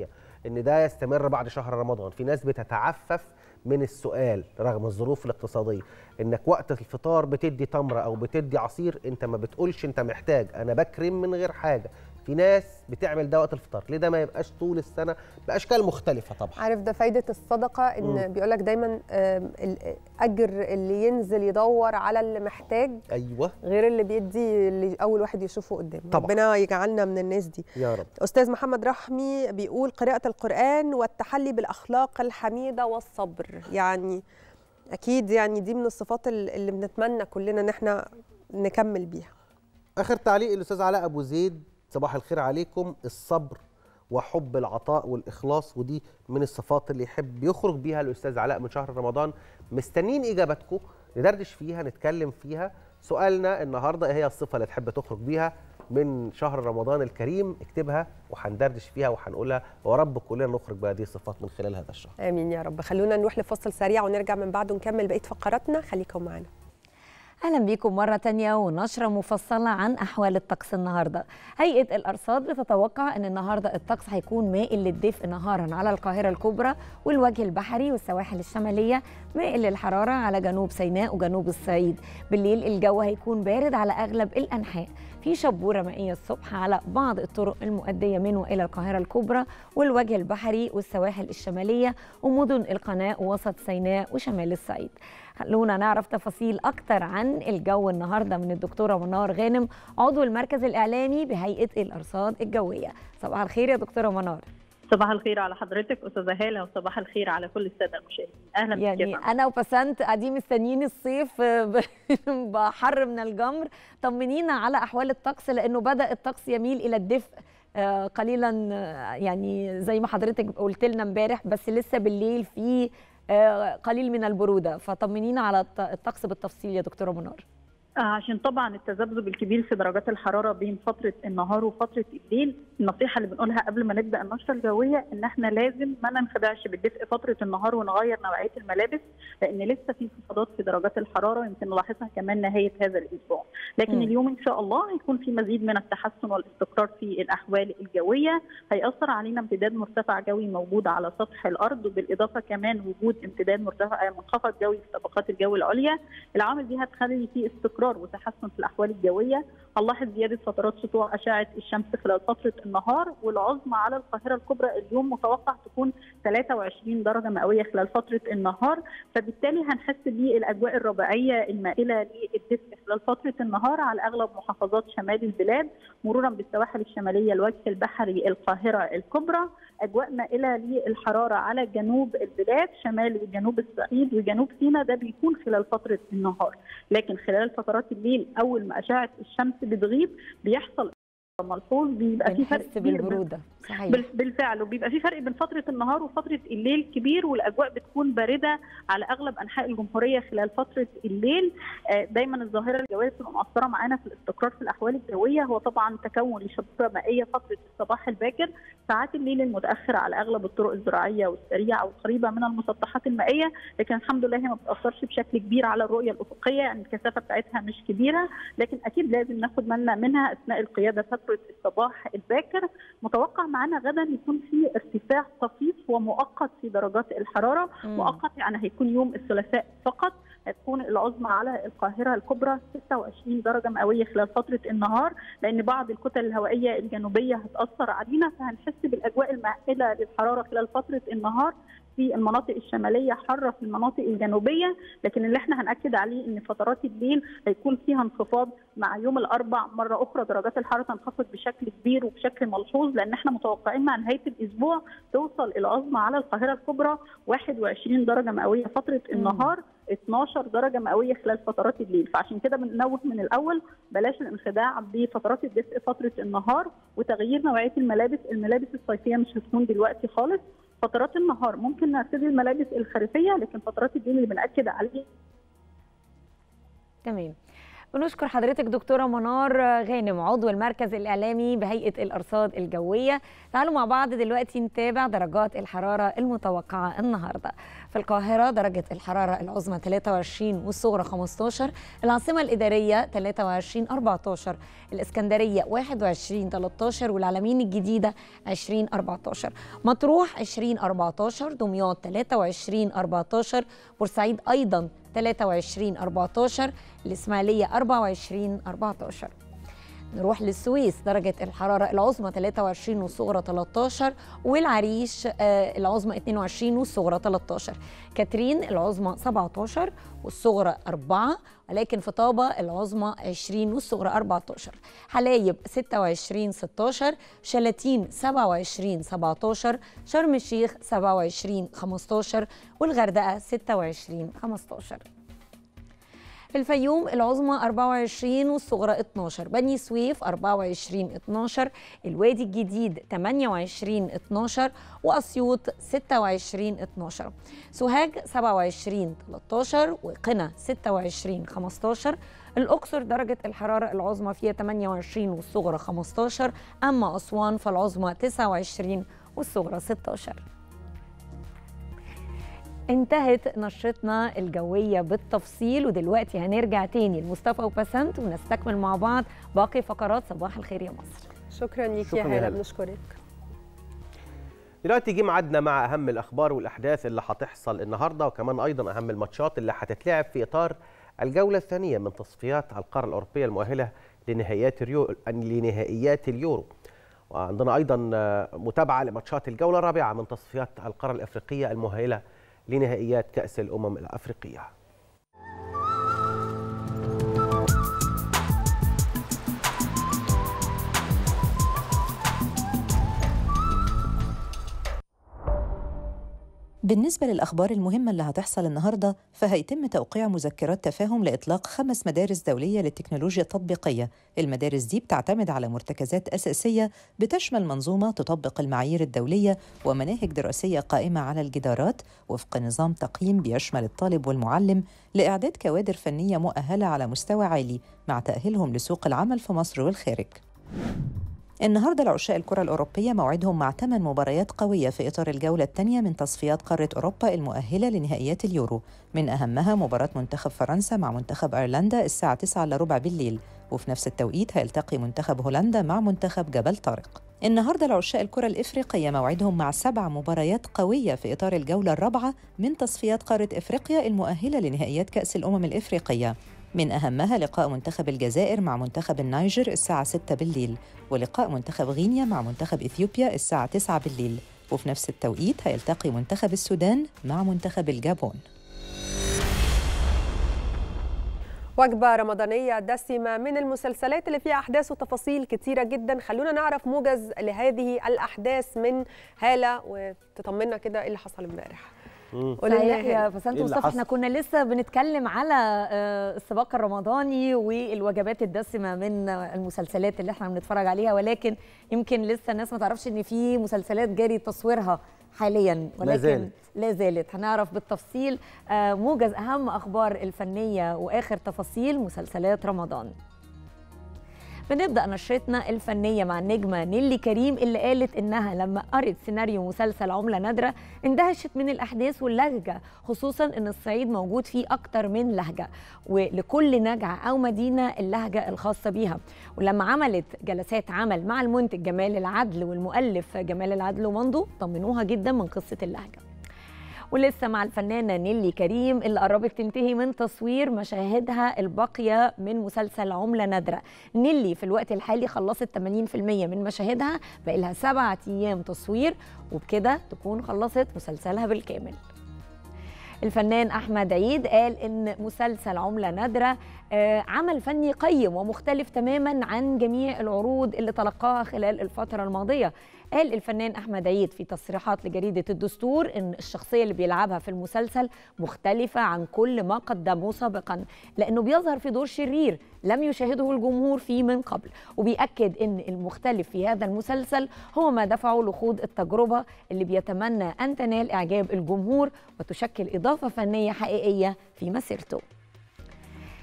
ان ده يستمر بعد شهر رمضان في ناس بتتعفف من السؤال رغم الظروف الاقتصاديه انك وقت الفطار بتدي تمره او بتدي عصير انت ما بتقولش انت محتاج انا بكرم من غير حاجه في ناس بتعمل ده وقت الفطار ليه ده ما يبقاش طول السنه باشكال مختلفه طبعا عارف ده فايده الصدقه ان بيقول لك دايما آم، الاجر اللي ينزل يدور على اللي محتاج ايوه غير اللي بيدي اللي اول واحد يشوفه قدامه طبعا. ربنا يجعلنا من الناس دي يا رب استاذ محمد رحمي بيقول قراءه القران والتحلي بالاخلاق الحميده والصبر يعني اكيد يعني دي من الصفات ال- اللي بنتمنى كلنا ان احنا نكمل بيها اخر تعليق الاستاذ علاء ابو زيد صباح الخير عليكم الصبر وحب العطاء والاخلاص ودي من الصفات اللي يحب يخرج بيها الاستاذ علاء من شهر رمضان مستنيين اجاباتكم ندردش فيها نتكلم فيها سؤالنا النهارده ايه هي الصفه اللي تحب تخرج بيها من شهر رمضان الكريم اكتبها وهندردش فيها وهنقولها ورب كلنا نخرج بهذه الصفات من خلال هذا الشهر امين يا رب خلونا نروح لفصل سريع ونرجع من بعده نكمل بقيه فقراتنا خليكم معانا اهلا بيكم مره تانية ونشره مفصله عن احوال الطقس النهارده هيئه الارصاد بتتوقع ان النهارده الطقس هيكون مائل للدفء نهارا على القاهره الكبرى والوجه البحري والسواحل الشماليه مائل للحراره على جنوب سيناء وجنوب الصعيد بالليل الجو هيكون بارد على اغلب الانحاء في شبوره مائيه الصبح على بعض الطرق المؤديه من والى القاهره الكبرى والوجه البحري والسواحل الشماليه ومدن القناه ووسط سيناء وشمال الصعيد خلونا نعرف تفاصيل أكتر عن الجو النهاردة من الدكتورة منار غانم عضو المركز الإعلامي بهيئة الأرصاد الجوية صباح الخير يا دكتورة منار صباح الخير على حضرتك استاذه هاله وصباح الخير على كل الساده المشاهدين اهلا بك يعني يا فندم. أنا وبسنت قاعدين مستنيين الصيف ب- بحر من الجمر طمنينا على أحوال الطقس لأنه بدأ الطقس يميل إلى الدفء آه، قليلا آه، يعني زي ما حضرتك قلت لنا امبارح بس لسه بالليل في آه، قليل من البرودة فطمنينا على الط- الطقس بالتفصيل يا دكتورة منار آه، عشان طبعا التذبذب الكبير في درجات الحراره بين فتره النهار وفتره الليل النصيحه اللي بنقولها قبل ما نبدا النشره الجويه ان احنا لازم ما ننخدعش بالدفء فتره النهار ونغير نوعيه الملابس لان لسه في انخفاضات في درجات الحراره يمكن نلاحظها كمان نهايه هذا الاسبوع لكن مم. اليوم ان شاء الله هيكون في مزيد من التحسن والاستقرار في الاحوال الجويه هيأثر علينا امتداد مرتفع جوي موجود على سطح الارض وبالاضافه كمان وجود امتداد مرتفع منخفض جوي في طبقات الجو العليا العوامل دي هتخلي في استقرار وتحسن في الاحوال الجويه هنلاحظ زياده فترات سطوع اشعه الشمس خلال فتره النهار والعظمى على القاهره الكبرى اليوم متوقع تكون 23 درجه مئويه خلال فتره النهار فبالتالي هنحس بالاجواء الربيعيه المائله للدفء خلال فتره النهار على اغلب محافظات شمال البلاد مرورا بالسواحل الشماليه الوجه البحري القاهره الكبرى اجواء مائله للحراره على جنوب البلاد شمال وجنوب الصعيد وجنوب سيناء ده بيكون خلال فتره النهار لكن خلال فترات الليل اول ما اشعه الشمس بتغيب بيحصل ملحوظ بيبقى في فرق بنحس كبير بين- بالبرودة صحيح بال- بالفعل وبيبقى في فرق بين فتره النهار وفتره الليل كبير والاجواء بتكون بارده على اغلب انحاء الجمهوريه خلال فتره الليل آه، دايما الظاهره الجويه بتبقى مؤثره معانا في الاستقرار في الاحوال الجويه هو طبعا تكون لشبوره مائيه فتره الصباح الباكر ساعات الليل المتاخر على اغلب الطرق الزراعيه والسريعه والقريبه من المسطحات المائيه لكن الحمد لله هي ما بتاثرش بشكل كبير على الرؤيه الافقيه يعني الكثافه بتاعتها مش كبيره لكن اكيد لازم ناخد بالنا منها اثناء القياده فتره الصباح الباكر متوقع معانا غدا يكون في ارتفاع طفيف ومؤقت في درجات الحراره مم. مؤقت يعني هيكون يوم الثلاثاء فقط هتكون العظمى على القاهره الكبرى 26 درجه مئويه خلال فتره النهار لان بعض الكتل الهوائيه الجنوبيه هتاثر علينا فهنحس بالاجواء المائله للحراره خلال فتره النهار في المناطق الشماليه حاره في المناطق الجنوبيه لكن اللي احنا هناكد عليه ان فترات الليل هيكون فيها انخفاض مع يوم الاربع مره اخرى درجات الحراره تنخفض بشكل كبير وبشكل ملحوظ لان احنا متوقعين مع نهايه الاسبوع توصل العظمى على القاهره الكبرى 21 درجه مئويه فتره النهار 12 درجه مئويه خلال فترات الليل فعشان كده بننوه من الاول بلاش الانخداع بفترات الدفء فتره النهار وتغيير نوعيه الملابس الملابس الصيفيه مش هتكون دلوقتي خالص فترات النهار ممكن نرتدي الملابس الخريفيه لكن فترات الليل اللي بناكد عليه تمام بنشكر حضرتك دكتورة منار غانم عضو المركز الإعلامي بهيئة الأرصاد الجوية تعالوا مع بعض دلوقتي نتابع درجات الحرارة المتوقعة النهاردة في القاهرة درجة الحرارة العظمى 23 والصغرى 15 العاصمة الإدارية 23 14 الإسكندرية 21 13 والعلمين الجديدة 20 14 مطروح 20 14 دمياط 23 14 بورسعيد أيضا 23 14 الإسماعيلية 24 14 نروح للسويس درجة الحرارة العظمى 23 والصغرى 13 والعريش آه، العظمى 22 والصغرى 13 كاترين العظمى 17 والصغرى 4 ولكن في طابة العظمى 20 والصغرى 14 حلايب 26 16 شلاتين 27 17 شرم الشيخ 27 15 والغردقة 26 15 في الفيوم العظمى 24 والصغرى 12 بني سويف 24 12 الوادي الجديد 28 12 وأسيوط 26 12 سوهاج 27 13 وقنا 26 15 الأقصر درجة الحرارة العظمى فيها 28 والصغرى 15 أما أسوان فالعظمى 29 والصغرى 16 انتهت نشرتنا الجوية بالتفصيل ودلوقتي هنرجع تاني لمصطفى وبسنت ونستكمل مع بعض باقي فقرات صباح الخير يا مصر شكرا ليك شكراً يا يا هاله هالة. بنشكرك دلوقتي جه ميعادنا مع اهم الاخبار والاحداث اللي هتحصل النهارده وكمان ايضا اهم الماتشات اللي هتتلعب في اطار الجوله الثانيه من تصفيات القاره الاوروبيه المؤهله لنهائيات اليورو لنهائيات اليورو وعندنا ايضا آه، متابعه لماتشات الجوله الرابعه من تصفيات القاره الافريقيه المؤهله لنهائيات كاس الامم الافريقيه بالنسبة للأخبار المهمة اللي هتحصل النهاردة فهيتم توقيع مذكرات تفاهم لإطلاق خمس مدارس دولية للتكنولوجيا التطبيقية المدارس دي بتعتمد على مرتكزات أساسية بتشمل منظومة تطبق المعايير الدولية ومناهج دراسية قائمة على الجدارات وفق نظام تقييم بيشمل الطالب والمعلم لإعداد كوادر فنية مؤهلة على مستوى عالي مع تأهيلهم لسوق العمل في مصر والخارج النهارده العشاء الكرة الأوروبية موعدهم مع ثمان مباريات قوية في إطار الجولة الثانية من تصفيات قارة أوروبا المؤهلة لنهائيات اليورو من أهمها مباراة منتخب فرنسا مع منتخب أيرلندا الساعة 9 إلا ربع بالليل وفي نفس التوقيت هيلتقي منتخب هولندا مع منتخب جبل طارق النهارده العشاء الكرة الإفريقية موعدهم مع سبع مباريات قوية في إطار الجولة الرابعة من تصفيات قارة إفريقيا المؤهلة لنهائيات كأس الأمم الإفريقية من أهمها لقاء منتخب الجزائر مع منتخب النيجر الساعة 6 بالليل ولقاء منتخب غينيا مع منتخب إثيوبيا الساعة 9 بالليل وفي نفس التوقيت هيلتقي منتخب السودان مع منتخب الجابون وجبة رمضانية دسمة من المسلسلات اللي فيها أحداث وتفاصيل كتيرة جدا خلونا نعرف موجز لهذه الأحداث من هالة وتطمنا كده إيه اللي حصل امبارح قولي لنا صحيح يا هالة. بسنت إيه اللي مصطفى حصل؟ احنا كنا لسه بنتكلم على آه، السباق الرمضاني والوجبات الدسمه من المسلسلات اللي احنا بنتفرج عليها ولكن يمكن لسه الناس ما تعرفش ان في مسلسلات جاري تصويرها حاليا ولكن زالت. لا زالت هنعرف بالتفصيل آه، موجز اهم اخبار الفنيه واخر تفاصيل مسلسلات رمضان بنبدا نشرتنا الفنيه مع النجمه نيلي كريم اللي قالت انها لما قرت سيناريو مسلسل عمله نادره اندهشت من الاحداث واللهجه خصوصا ان الصعيد موجود فيه اكتر من لهجه ولكل نجعه او مدينه اللهجه الخاصه بيها ولما عملت جلسات عمل مع المنتج جمال العدل والمؤلف جمال العدل ومندو طمنوها جدا من قصه اللهجه ولسه مع الفنانة نيلي كريم اللي قربت تنتهي من تصوير مشاهدها الباقية من مسلسل عملة نادرة نيلي في الوقت الحالي خلصت 80% من مشاهدها باقي لها سبعة أيام تصوير وبكده تكون خلصت مسلسلها بالكامل الفنان احمد عيد قال ان مسلسل عمله نادره آه، عمل فني قيم ومختلف تماما عن جميع العروض اللي تلقاها خلال الفتره الماضيه قال الفنان احمد عيد في تصريحات لجريده الدستور ان الشخصيه اللي بيلعبها في المسلسل مختلفه عن كل ما قدموه سابقا لانه بيظهر في دور شرير لم يشاهده الجمهور فيه من قبل وبيأكد ان المختلف في هذا المسلسل هو ما دفعه لخوض التجربه اللي بيتمنى ان تنال اعجاب الجمهور وتشكل اضافه فنيه حقيقيه في مسيرته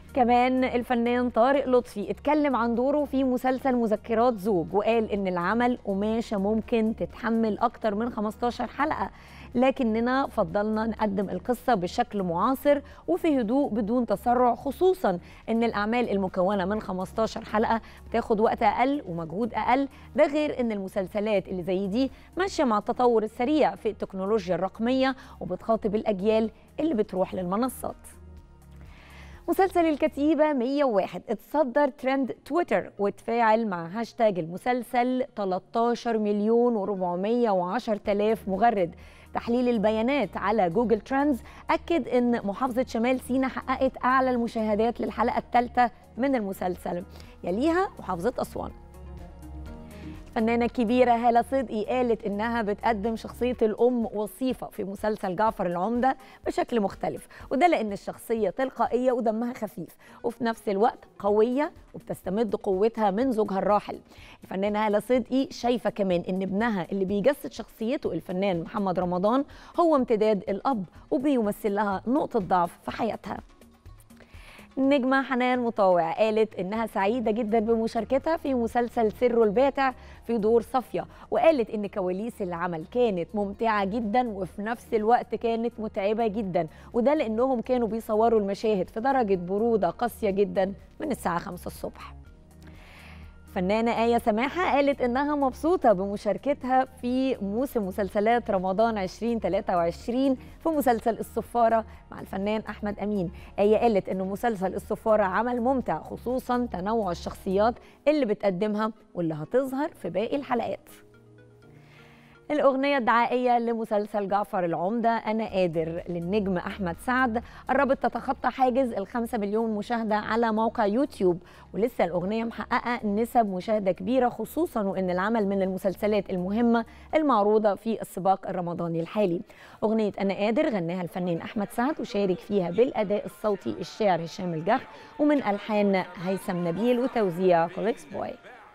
كمان الفنان طارق لطفي اتكلم عن دوره في مسلسل مذكرات زوج وقال ان العمل قماشه ممكن تتحمل اكتر من 15 حلقه لكننا فضلنا نقدم القصه بشكل معاصر وفي هدوء بدون تسرع خصوصا ان الاعمال المكونه من 15 حلقه بتاخد وقت اقل ومجهود اقل ده غير ان المسلسلات اللي زي دي ماشيه مع التطور السريع في التكنولوجيا الرقميه وبتخاطب الاجيال اللي بتروح للمنصات مسلسل الكتيبة 101 اتصدر ترند تويتر وتفاعل مع هاشتاج المسلسل 13 مليون و410 تلاف مغرد تحليل البيانات على جوجل ترندز أكد أن محافظة شمال سيناء حققت أعلى المشاهدات للحلقة الثالثة من المسلسل يليها محافظة أسوان الفنانة الكبيرة هالة صدقي قالت إنها بتقدم شخصية الأم وصيفة في مسلسل جعفر العمدة بشكل مختلف وده لأن الشخصية تلقائية ودمها خفيف وفي نفس الوقت قوية وبتستمد قوتها من زوجها الراحل الفنانة هالة صدقي شايفة كمان إن ابنها اللي بيجسد شخصيته الفنان محمد رمضان هو امتداد الأب وبيمثل لها نقطة ضعف في حياتها النجمة حنان مطاوع قالت إنها سعيدة جدا بمشاركتها في مسلسل سر الباتع في دور صفية وقالت إن كواليس العمل كانت ممتعة جدا وفي نفس الوقت كانت متعبة جدا وده لأنهم كانوا بيصوروا المشاهد في درجة برودة قاسية جدا من الساعة 5 الصبح فنانة آية سماحة قالت إنها مبسوطة بمشاركتها في موسم مسلسلات رمضان 2023 في مسلسل الصفارة مع الفنان أحمد أمين آية قالت إن مسلسل الصفارة عمل ممتع خصوصا تنوع الشخصيات اللي بتقدمها واللي هتظهر في باقي الحلقات الأغنية الدعائية لمسلسل جعفر العمدة أنا قادر للنجم أحمد سعد قربت تتخطى حاجز الخمسة مليون مشاهدة على موقع يوتيوب ولسه الأغنية محققة نسب مشاهدة كبيرة خصوصا وأن العمل من المسلسلات المهمة المعروضة في السباق الرمضاني الحالي أغنية أنا قادر غناها الفنان أحمد سعد وشارك فيها بالأداء الصوتي الشاعر هشام الجح ومن ألحان هيثم نبيل وتوزيع كوليكس بوي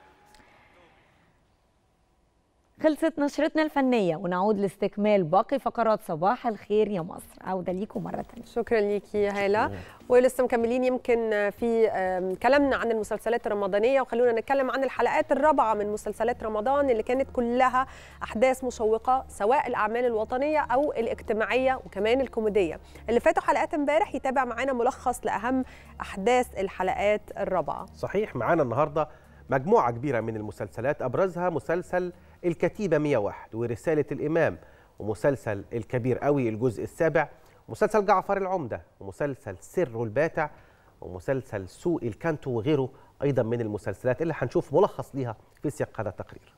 خلصت نشرتنا الفنية ونعود لاستكمال باقي فقرات صباح الخير يا مصر عودة ليكم مرة تانية شكرا ليكي يا هاله ولسه مكملين يمكن في آم، كلامنا عن المسلسلات الرمضانيه وخلونا نتكلم عن الحلقات الرابعه من مسلسلات رمضان اللي كانت كلها احداث مشوقه سواء الاعمال الوطنيه او الاجتماعيه وكمان الكوميديه اللي فاتوا حلقات امبارح يتابع معانا ملخص لاهم احداث الحلقات الرابعه صحيح معانا النهارده مجموعة كبيرة من المسلسلات أبرزها مسلسل الكتيبة 101 ورسالة الإمام ومسلسل الكبير قوي الجزء السابع مسلسل جعفر العمدة ومسلسل سر الباتع ومسلسل سوق الكانتو وغيره أيضا من المسلسلات اللي هنشوف ملخص ليها في سياق هذا التقرير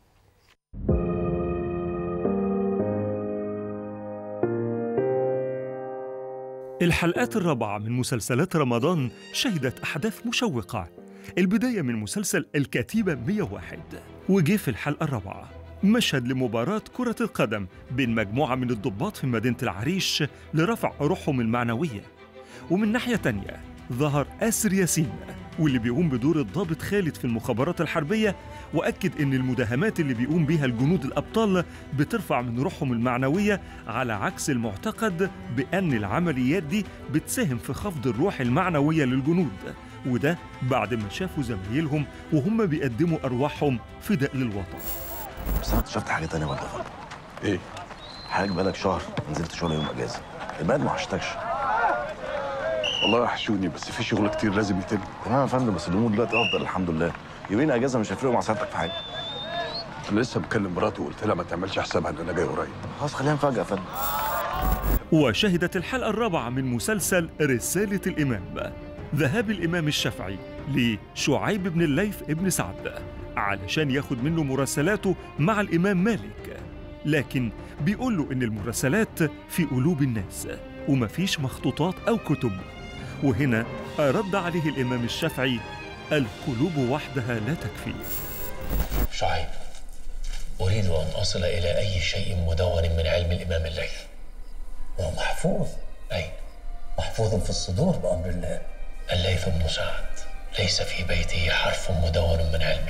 الحلقات الرابعة من مسلسلات رمضان شهدت أحداث مشوقة البداية من مسلسل الكتيبة 101 وجه في الحلقة الرابعة مشهد لمباراة كرة القدم بين مجموعة من الضباط في مدينة العريش لرفع روحهم المعنوية ومن ناحية تانية ظهر آسر ياسين واللي بيقوم بدور الضابط خالد في المخابرات الحربية وأكد إن المداهمات اللي بيقوم بيها الجنود الأبطال بترفع من روحهم المعنوية على عكس المعتقد بأن العمليات دي بتساهم في خفض الروح المعنوية للجنود وده بعد ما شافوا زمايلهم وهم بيقدموا أرواحهم فداء للوطن بس انا اكتشفت حاجه تانية برضه ايه؟ حضرتك بقالك شهر نزلت شغل يوم اجازه البلد ما وحشتكش والله وحشوني بس في شغل كتير لازم يتم تمام يا فندم بس الامور دلوقتي افضل الحمد لله يومين اجازه مش هيفرقوا مع سعادتك في حاجه انا لسه مكلم مراته وقلت لها ما تعملش حسابها ان انا جاي قريب خلاص خليها مفاجاه يا فندم وشهدت الحلقة الرابعة من مسلسل رسالة الإمام ذهاب الإمام الشافعي لشعيب بن الليث ابن سعد علشان ياخد منه مراسلاته مع الإمام مالك لكن بيقول له إن المراسلات في قلوب الناس ومفيش مخطوطات أو كتب وهنا رد عليه الإمام الشافعي القلوب وحدها لا تكفي شعيب أريد أن أصل إلى أي شيء مدون من علم الإمام الليث وهو محفوظ أي محفوظ في الصدور بأمر الله الليث بن سعد ليس في بيته حرف مدون من علمه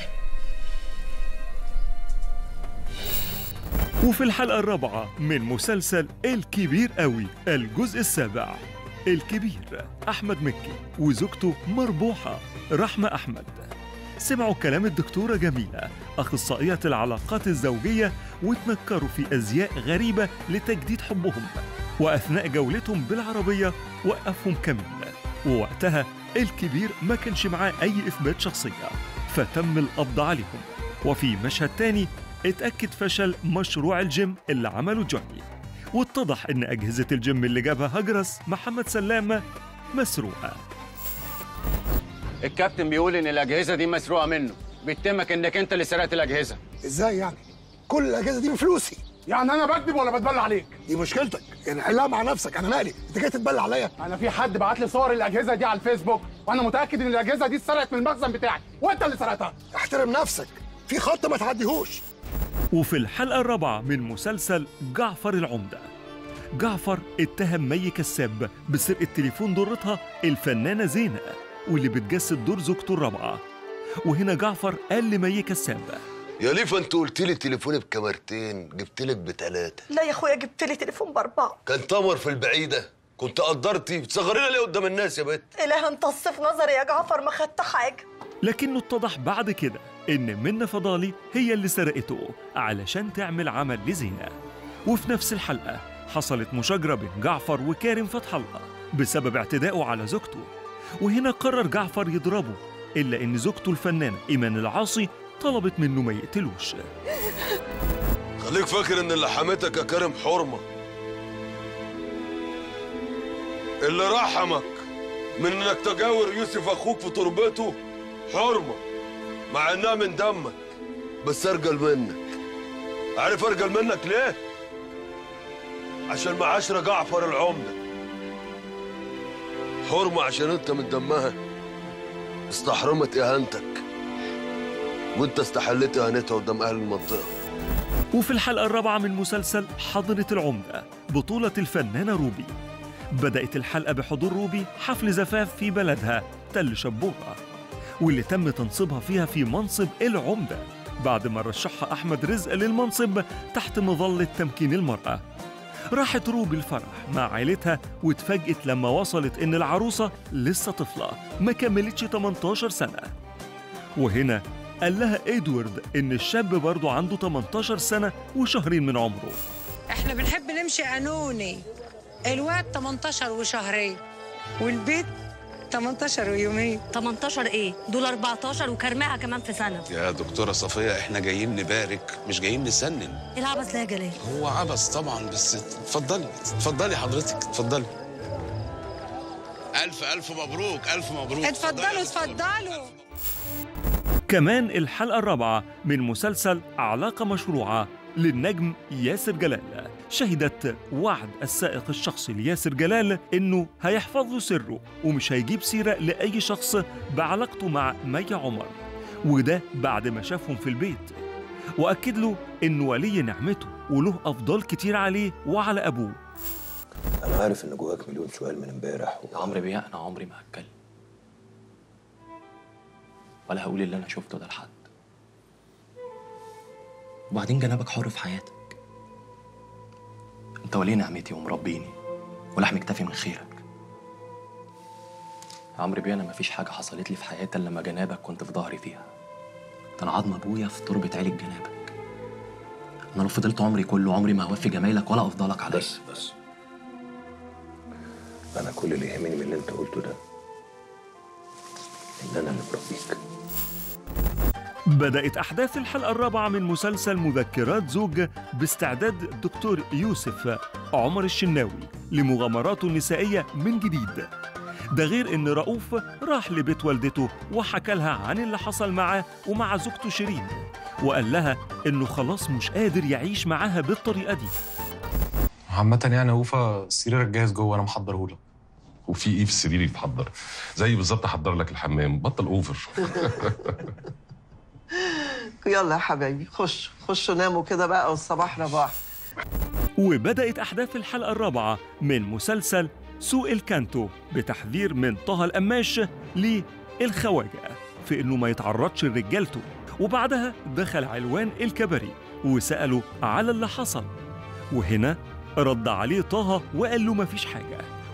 وفي الحلقة الرابعة من مسلسل الكبير قوي الجزء السابع الكبير أحمد مكي وزوجته مربوحة رحمة أحمد سمعوا كلام الدكتورة جميلة أخصائية العلاقات الزوجية وتنكروا في أزياء غريبة لتجديد حبهم وأثناء جولتهم بالعربية وقفهم كمين ووقتها الكبير ما كانش معاه أي إثبات شخصية فتم القبض عليهم وفي مشهد تاني اتأكد فشل مشروع الجيم اللي عمله جوني واتضح إن أجهزة الجيم اللي جابها هجرس محمد سلامة مسروقة الكابتن بيقول ان الاجهزه دي مسروقه منه بيتهمك انك انت اللي سرقت الاجهزه ازاي يعني؟ كل الاجهزه دي بفلوسي يعني انا بكذب ولا بتبلى عليك؟ دي مشكلتك يعني حلها مع نفسك انا مالي انت جاي تتبلى عليا انا في حد بعت لي صور الاجهزه دي على الفيسبوك وانا متاكد ان الاجهزه دي اتسرقت من المخزن بتاعك وانت اللي سرقتها احترم نفسك في خط ما تعديهوش وفي الحلقة الرابعة من مسلسل جعفر العمدة جعفر اتهم مي كساب بسرقة تليفون ضرتها الفنانة زينة واللي بتجسد دور زوجته الرابعة وهنا جعفر قال لمي كساب يا ليفا انت قلت لي تليفوني بكاميرتين جبت لك بثلاثه لا يا اخويا جبت لي تليفون باربعه كان تمر في البعيده كنت قدرتي بتصغرينا ليه قدام الناس يا بت اله امتص في نظري يا جعفر ما خدت حاجه لكنه اتضح بعد كده إن منى فضالي هي اللي سرقته علشان تعمل عمل لزينة وفي نفس الحلقة حصلت مشاجرة بين جعفر وكارم فتح الله بسبب اعتدائه على زوجته وهنا قرر جعفر يضربه إلا إن زوجته الفنانة إيمان العاصي طلبت منه ما يقتلوش خليك فاكر ان اللي حمتك يا كريم حرمه اللي رحمك من انك تجاور يوسف اخوك في تربته حرمه مع انها من دمك بس ارجل منك عارف ارجل منك ليه عشان معاشره جعفر العمده حرمه عشان انت من دمها استحرمت اهانتك وانت استحليت اهانتها قدام اهل المنطقه وفي الحلقة الرابعة من مسلسل حضرة العمدة بطولة الفنانة روبي بدأت الحلقة بحضور روبي حفل زفاف في بلدها تل شبورة واللي تم تنصيبها فيها في منصب العمدة بعد ما رشحها أحمد رزق للمنصب تحت مظلة تمكين المرأة راحت روبي الفرح مع عيلتها واتفاجئت لما وصلت إن العروسة لسه طفلة ما كملتش 18 سنة وهنا قال لها إدوارد إن الشاب برضه عنده 18 سنة وشهرين من عمره احنا بنحب نمشي قانوني الواد 18 وشهرين والبيت 18 ويومين 18 ايه؟ دول 14 وكرمها كمان في سنه يا دكتورة صفية احنا جايين نبارك مش جايين نسنن ايه العبث ده يا جلال؟ هو عبث طبعا بس اتفضلي اتفضلي حضرتك اتفضلي ألف ألف مبروك ألف مبروك اتفضلوا اتفضلوا كمان الحلقة الرابعة من مسلسل علاقة مشروعة للنجم ياسر جلال شهدت وعد السائق الشخصي لياسر جلال انه هيحفظ له سره ومش هيجيب سيره لاي شخص بعلاقته مع مي عمر وده بعد ما شافهم في البيت واكد له انه ولي نعمته وله افضال كتير عليه وعلى ابوه انا عارف ان جواك مليون سؤال من امبارح يا عمرو بيه انا عمري ما هتكلم ولا هقول اللي انا شفته ده لحد وبعدين جنابك حر في حياتك انت ولي نعمتي ومربيني ولحم كتافي من خيرك يا عمرو بيه انا مفيش حاجه حصلت لي في حياتي الا لما جنابك كنت في ظهري فيها ده انا عظم ابويا في تربه عيله جنابك انا لو فضلت عمري كله عمري ما هوفي جمايلك ولا افضلك عليا بس بس انا كل اللي يهمني من اللي انت قلته ده ان انا اللي بربيك بدأت أحداث الحلقة الرابعة من مسلسل مذكرات زوج باستعداد الدكتور يوسف عمر الشناوي لمغامراته النسائية من جديد ده غير إن رؤوف راح لبيت والدته وحكى لها عن اللي حصل معاه ومع زوجته شيرين وقال لها إنه خلاص مش قادر يعيش معاها بالطريقة دي عامة يعني وفا سريرك جاهز جوه انا محضره لك وفي ايه في السرير يتحضر زي بالظبط احضر لك الحمام بطل اوفر يلا يا حبايبي خش خشوا ناموا كده بقى والصباح رباح وبدأت أحداث الحلقة الرابعة من مسلسل سوق الكانتو بتحذير من طه القماش للخواجة في إنه ما يتعرضش لرجالته وبعدها دخل علوان الكباري وسأله على اللي حصل وهنا رد عليه طه وقال له مفيش حاجة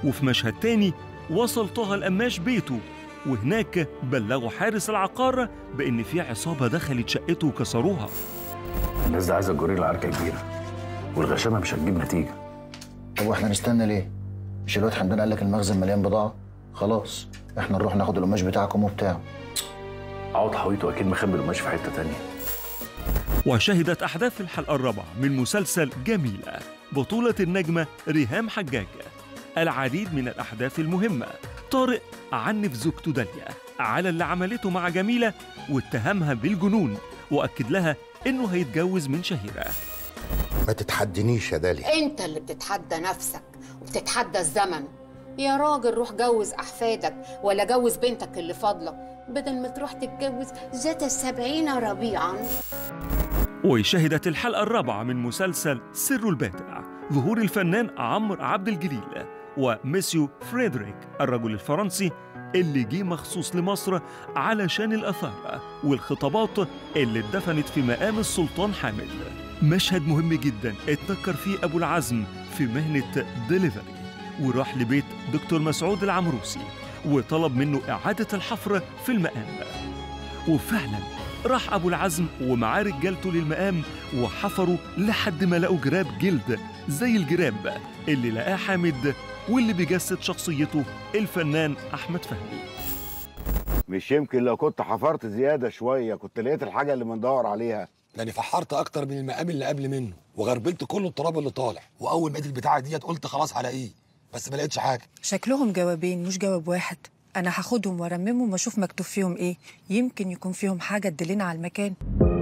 وفي مشهد تاني وصل طه القماش بيته وهناك بلغوا حارس العقار بإن في عصابة دخلت شقته وكسروها الناس دي عايزه الجوريلا عركه كبيره والغشامه مش هتجيب نتيجه طب واحنا نستنى ليه؟ مش الواد حمدان قال لك المخزن مليان بضاعه؟ خلاص احنا نروح ناخد القماش بتاعكم وبتاعه عوض حويته اكيد مخبي القماش في حته تانية وشهدت أحداث الحلقة الرابعة من مسلسل جميلة بطولة النجمة ريهام حجاج العديد من الأحداث المهمة طارق عنف زوجته داليا على اللي عملته مع جميلة واتهمها بالجنون وأكد لها إنه هيتجوز من شهيرة ما تتحدنيش يا داليا انت اللي بتتحدى نفسك وبتتحدى الزمن يا راجل روح جوز احفادك ولا جوز بنتك اللي فاضله بدل ما تروح تتجوز ذات السبعين ربيعا وشهدت الحلقة الرابعة من مسلسل سر البادع ظهور الفنان عمرو عبد الجليل وميسيو فريدريك الرجل الفرنسي اللي جه مخصوص لمصر علشان الآثار والخطابات اللي اتدفنت في مقام السلطان حامد مشهد مهم جدا اتنكر فيه أبو العزم في مهنة ديليفري وراح لبيت دكتور مسعود العمروسي وطلب منه إعادة الحفر في المقام وفعلا راح أبو العزم ومعاه رجالته للمقام وحفروا لحد ما لقوا جراب جلد زي الجراب اللي لقاه حامد واللي بيجسد شخصيته الفنان أحمد فهمي مش يمكن لو كنت حفرت زياده شويه كنت لقيت الحاجه اللي بندور عليها ده انا فحرت اكتر من المقام اللي قبل منه وغربلت كل التراب اللي طالع واول ما لقيت البتاعه ديت قلت خلاص هلاقيه بس ما لقيتش حاجه شكلهم جوابين مش جواب واحد انا هاخدهم وارممهم واشوف مكتوب فيهم ايه يمكن يكون فيهم حاجه تدلنا على المكان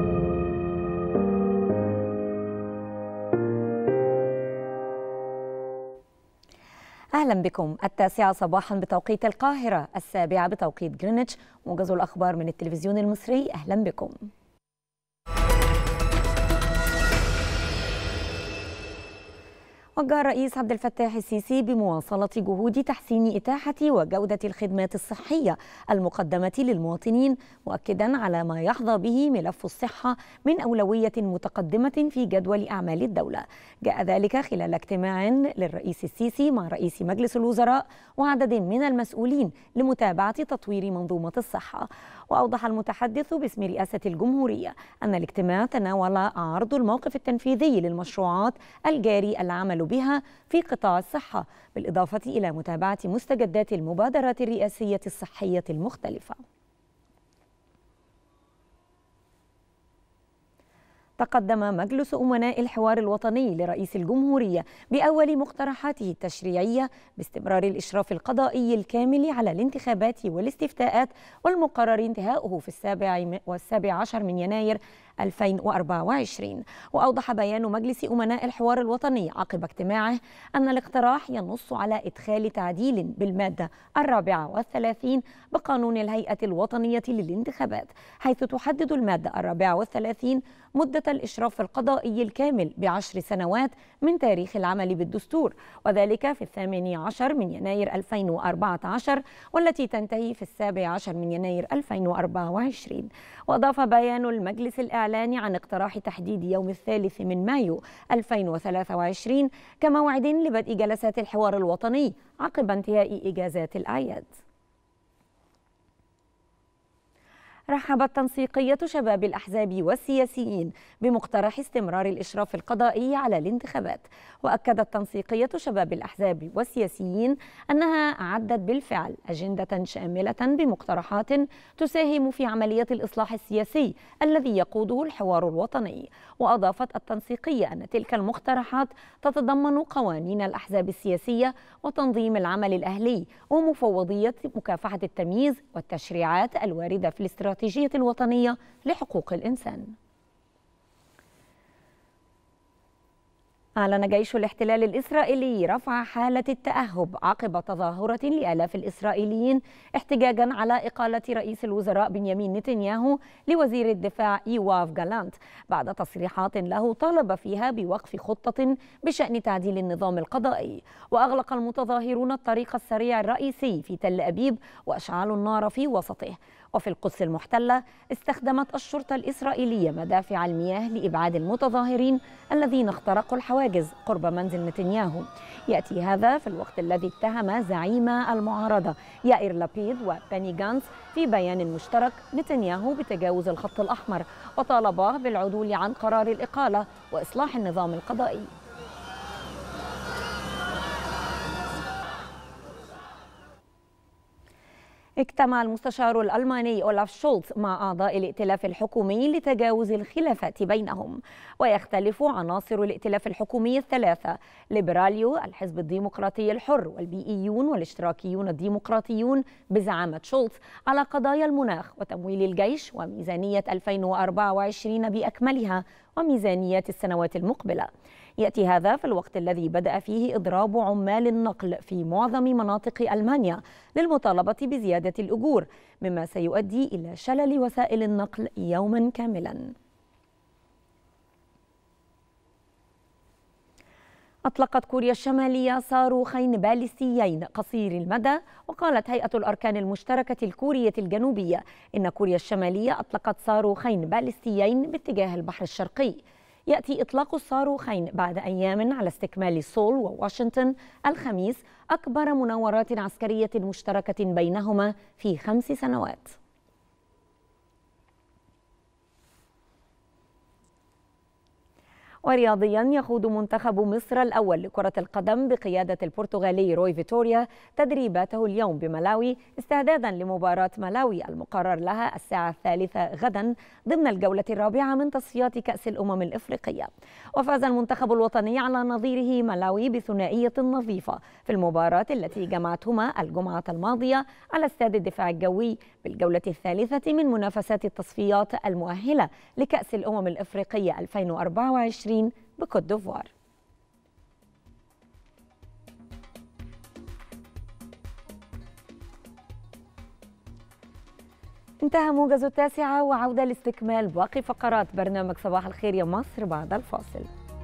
أهلا بكم التاسعة صباحا بتوقيت القاهرة السابعة بتوقيت جرينتش موجز الأخبار من التلفزيون المصري أهلا بكم وجه الرئيس عبد الفتاح السيسي بمواصلة جهود تحسين إتاحة وجودة الخدمات الصحية المقدمة للمواطنين مؤكدا على ما يحظى به ملف الصحة من أولوية متقدمة في جدول أعمال الدولة جاء ذلك خلال اجتماع للرئيس السيسي مع رئيس مجلس الوزراء وعدد من المسؤولين لمتابعة تطوير منظومة الصحة وأوضح المتحدث باسم رئاسة الجمهورية أن الاجتماع تناول عرض الموقف التنفيذي للمشروعات الجاري العمل بها في قطاع الصحة بالإضافة إلى متابعة مستجدات المبادرات الرئاسية الصحية المختلفة تقدم مجلس أمناء الحوار الوطني لرئيس الجمهورية بأول مقترحاته التشريعية باستمرار الإشراف القضائي الكامل على الانتخابات والاستفتاءات والمقرر انتهاؤه في السابع والسابع عشر من يناير 2024 وأوضح بيان مجلس أمناء الحوار الوطني عقب اجتماعه أن الاقتراح ينص على إدخال تعديل بالمادة الرابعة والثلاثين بقانون الهيئة الوطنية للانتخابات حيث تحدد المادة الرابعة والثلاثين مدة الإشراف القضائي الكامل بعشر سنوات من تاريخ العمل بالدستور وذلك في الثامن عشر من يناير 2014 والتي تنتهي في السابع عشر من يناير 2024 وأضاف بيان المجلس الإعلاني عن اقتراح تحديد يوم الثالث من مايو 2023 كموعد لبدء جلسات الحوار الوطني عقب انتهاء إجازات الأعياد رحبت تنسيقية شباب الأحزاب والسياسيين بمقترح استمرار الإشراف القضائي على الانتخابات وأكدت تنسيقية شباب الأحزاب والسياسيين أنها أعدت بالفعل أجندة شاملة بمقترحات تساهم في عملية الإصلاح السياسي الذي يقوده الحوار الوطني وأضافت التنسيقية أن تلك المقترحات تتضمن قوانين الأحزاب السياسية وتنظيم العمل الأهلي ومفوضية مكافحة التمييز والتشريعات الواردة في الاستراتيجية الوطنية لحقوق الإنسان أعلن جيش الاحتلال الإسرائيلي رفع حالة التأهب عقب تظاهرة لآلاف الإسرائيليين احتجاجا على إقالة رئيس الوزراء بنيامين نتنياهو لوزير الدفاع إيواف جالانت بعد تصريحات له طالب فيها بوقف خطة بشأن تعديل النظام القضائي وأغلق المتظاهرون الطريق السريع الرئيسي في تل أبيب وأشعلوا النار في وسطه وفي القدس المحتلة استخدمت الشرطة الإسرائيلية مدافع المياه لإبعاد المتظاهرين الذين اخترقوا الحواجز قرب منزل نتنياهو يأتي هذا في الوقت الذي اتهم زعيم المعارضة يائر لابيد وبني جانس في بيان مشترك نتنياهو بتجاوز الخط الأحمر وطالباه بالعدول عن قرار الإقالة وإصلاح النظام القضائي اجتمع المستشار الألماني أولاف شولتز مع أعضاء الائتلاف الحكومي لتجاوز الخلافات بينهم ويختلف عناصر الائتلاف الحكومي الثلاثة ليبراليو الحزب الديمقراطي الحر والبيئيون والاشتراكيون الديمقراطيون بزعامة شولتز على قضايا المناخ وتمويل الجيش وميزانية 2024 بأكملها وميزانيات السنوات المقبلة يأتي هذا في الوقت الذي بدأ فيه إضراب عمال النقل في معظم مناطق ألمانيا للمطالبة بزيادة الأجور مما سيؤدي إلى شلل وسائل النقل يوما كاملا أطلقت كوريا الشمالية صاروخين باليستيين قصير المدى وقالت هيئة الأركان المشتركة الكورية الجنوبية إن كوريا الشمالية أطلقت صاروخين باليستيين باتجاه البحر الشرقي يأتي إطلاق الصاروخين بعد أيام على استكمال سول وواشنطن الخميس أكبر مناورات عسكرية مشتركة بينهما في خمس سنوات ورياضيا يخوض منتخب مصر الأول لكرة القدم بقيادة البرتغالي روي فيتوريا تدريباته اليوم بملاوي استعدادا لمباراة ملاوي المقرر لها الساعة الثالثة غدا ضمن الجولة الرابعة من تصفيات كأس الأمم الإفريقية وفاز المنتخب الوطني على نظيره ملاوي بثنائية نظيفة في المباراة التي جمعتهما الجمعة الماضية على استاد الدفاع الجوي بالجولة الثالثة من منافسات التصفيات المؤهلة لكأس الأمم الإفريقية 2024 بكوت ديفوار انتهى موجز التاسعة وعودة لاستكمال باقي فقرات برنامج صباح الخير يا مصر بعد الفاصل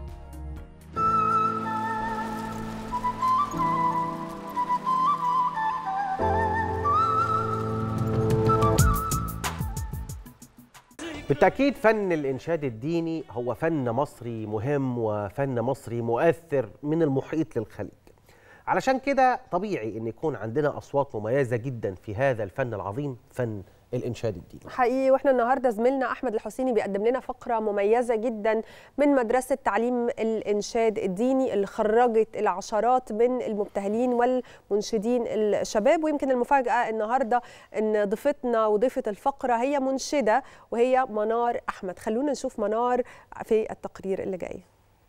بالتأكيد فن الإنشاد الديني هو فن مصري مهم وفن مصري مؤثر من المحيط للخليج علشان كده طبيعي أن يكون عندنا أصوات مميزة جدا في هذا الفن العظيم فن الإنشاد الديني حقيقي واحنا النهارده زميلنا احمد الحسيني بيقدم لنا فقره مميزه جدا من مدرسه تعليم الانشاد الديني اللي خرجت العشرات من المبتهلين والمنشدين الشباب ويمكن المفاجاه النهارده ان ضيفتنا وضيفه الفقره هي منشده وهي منار احمد خلونا نشوف منار في التقرير اللي جاي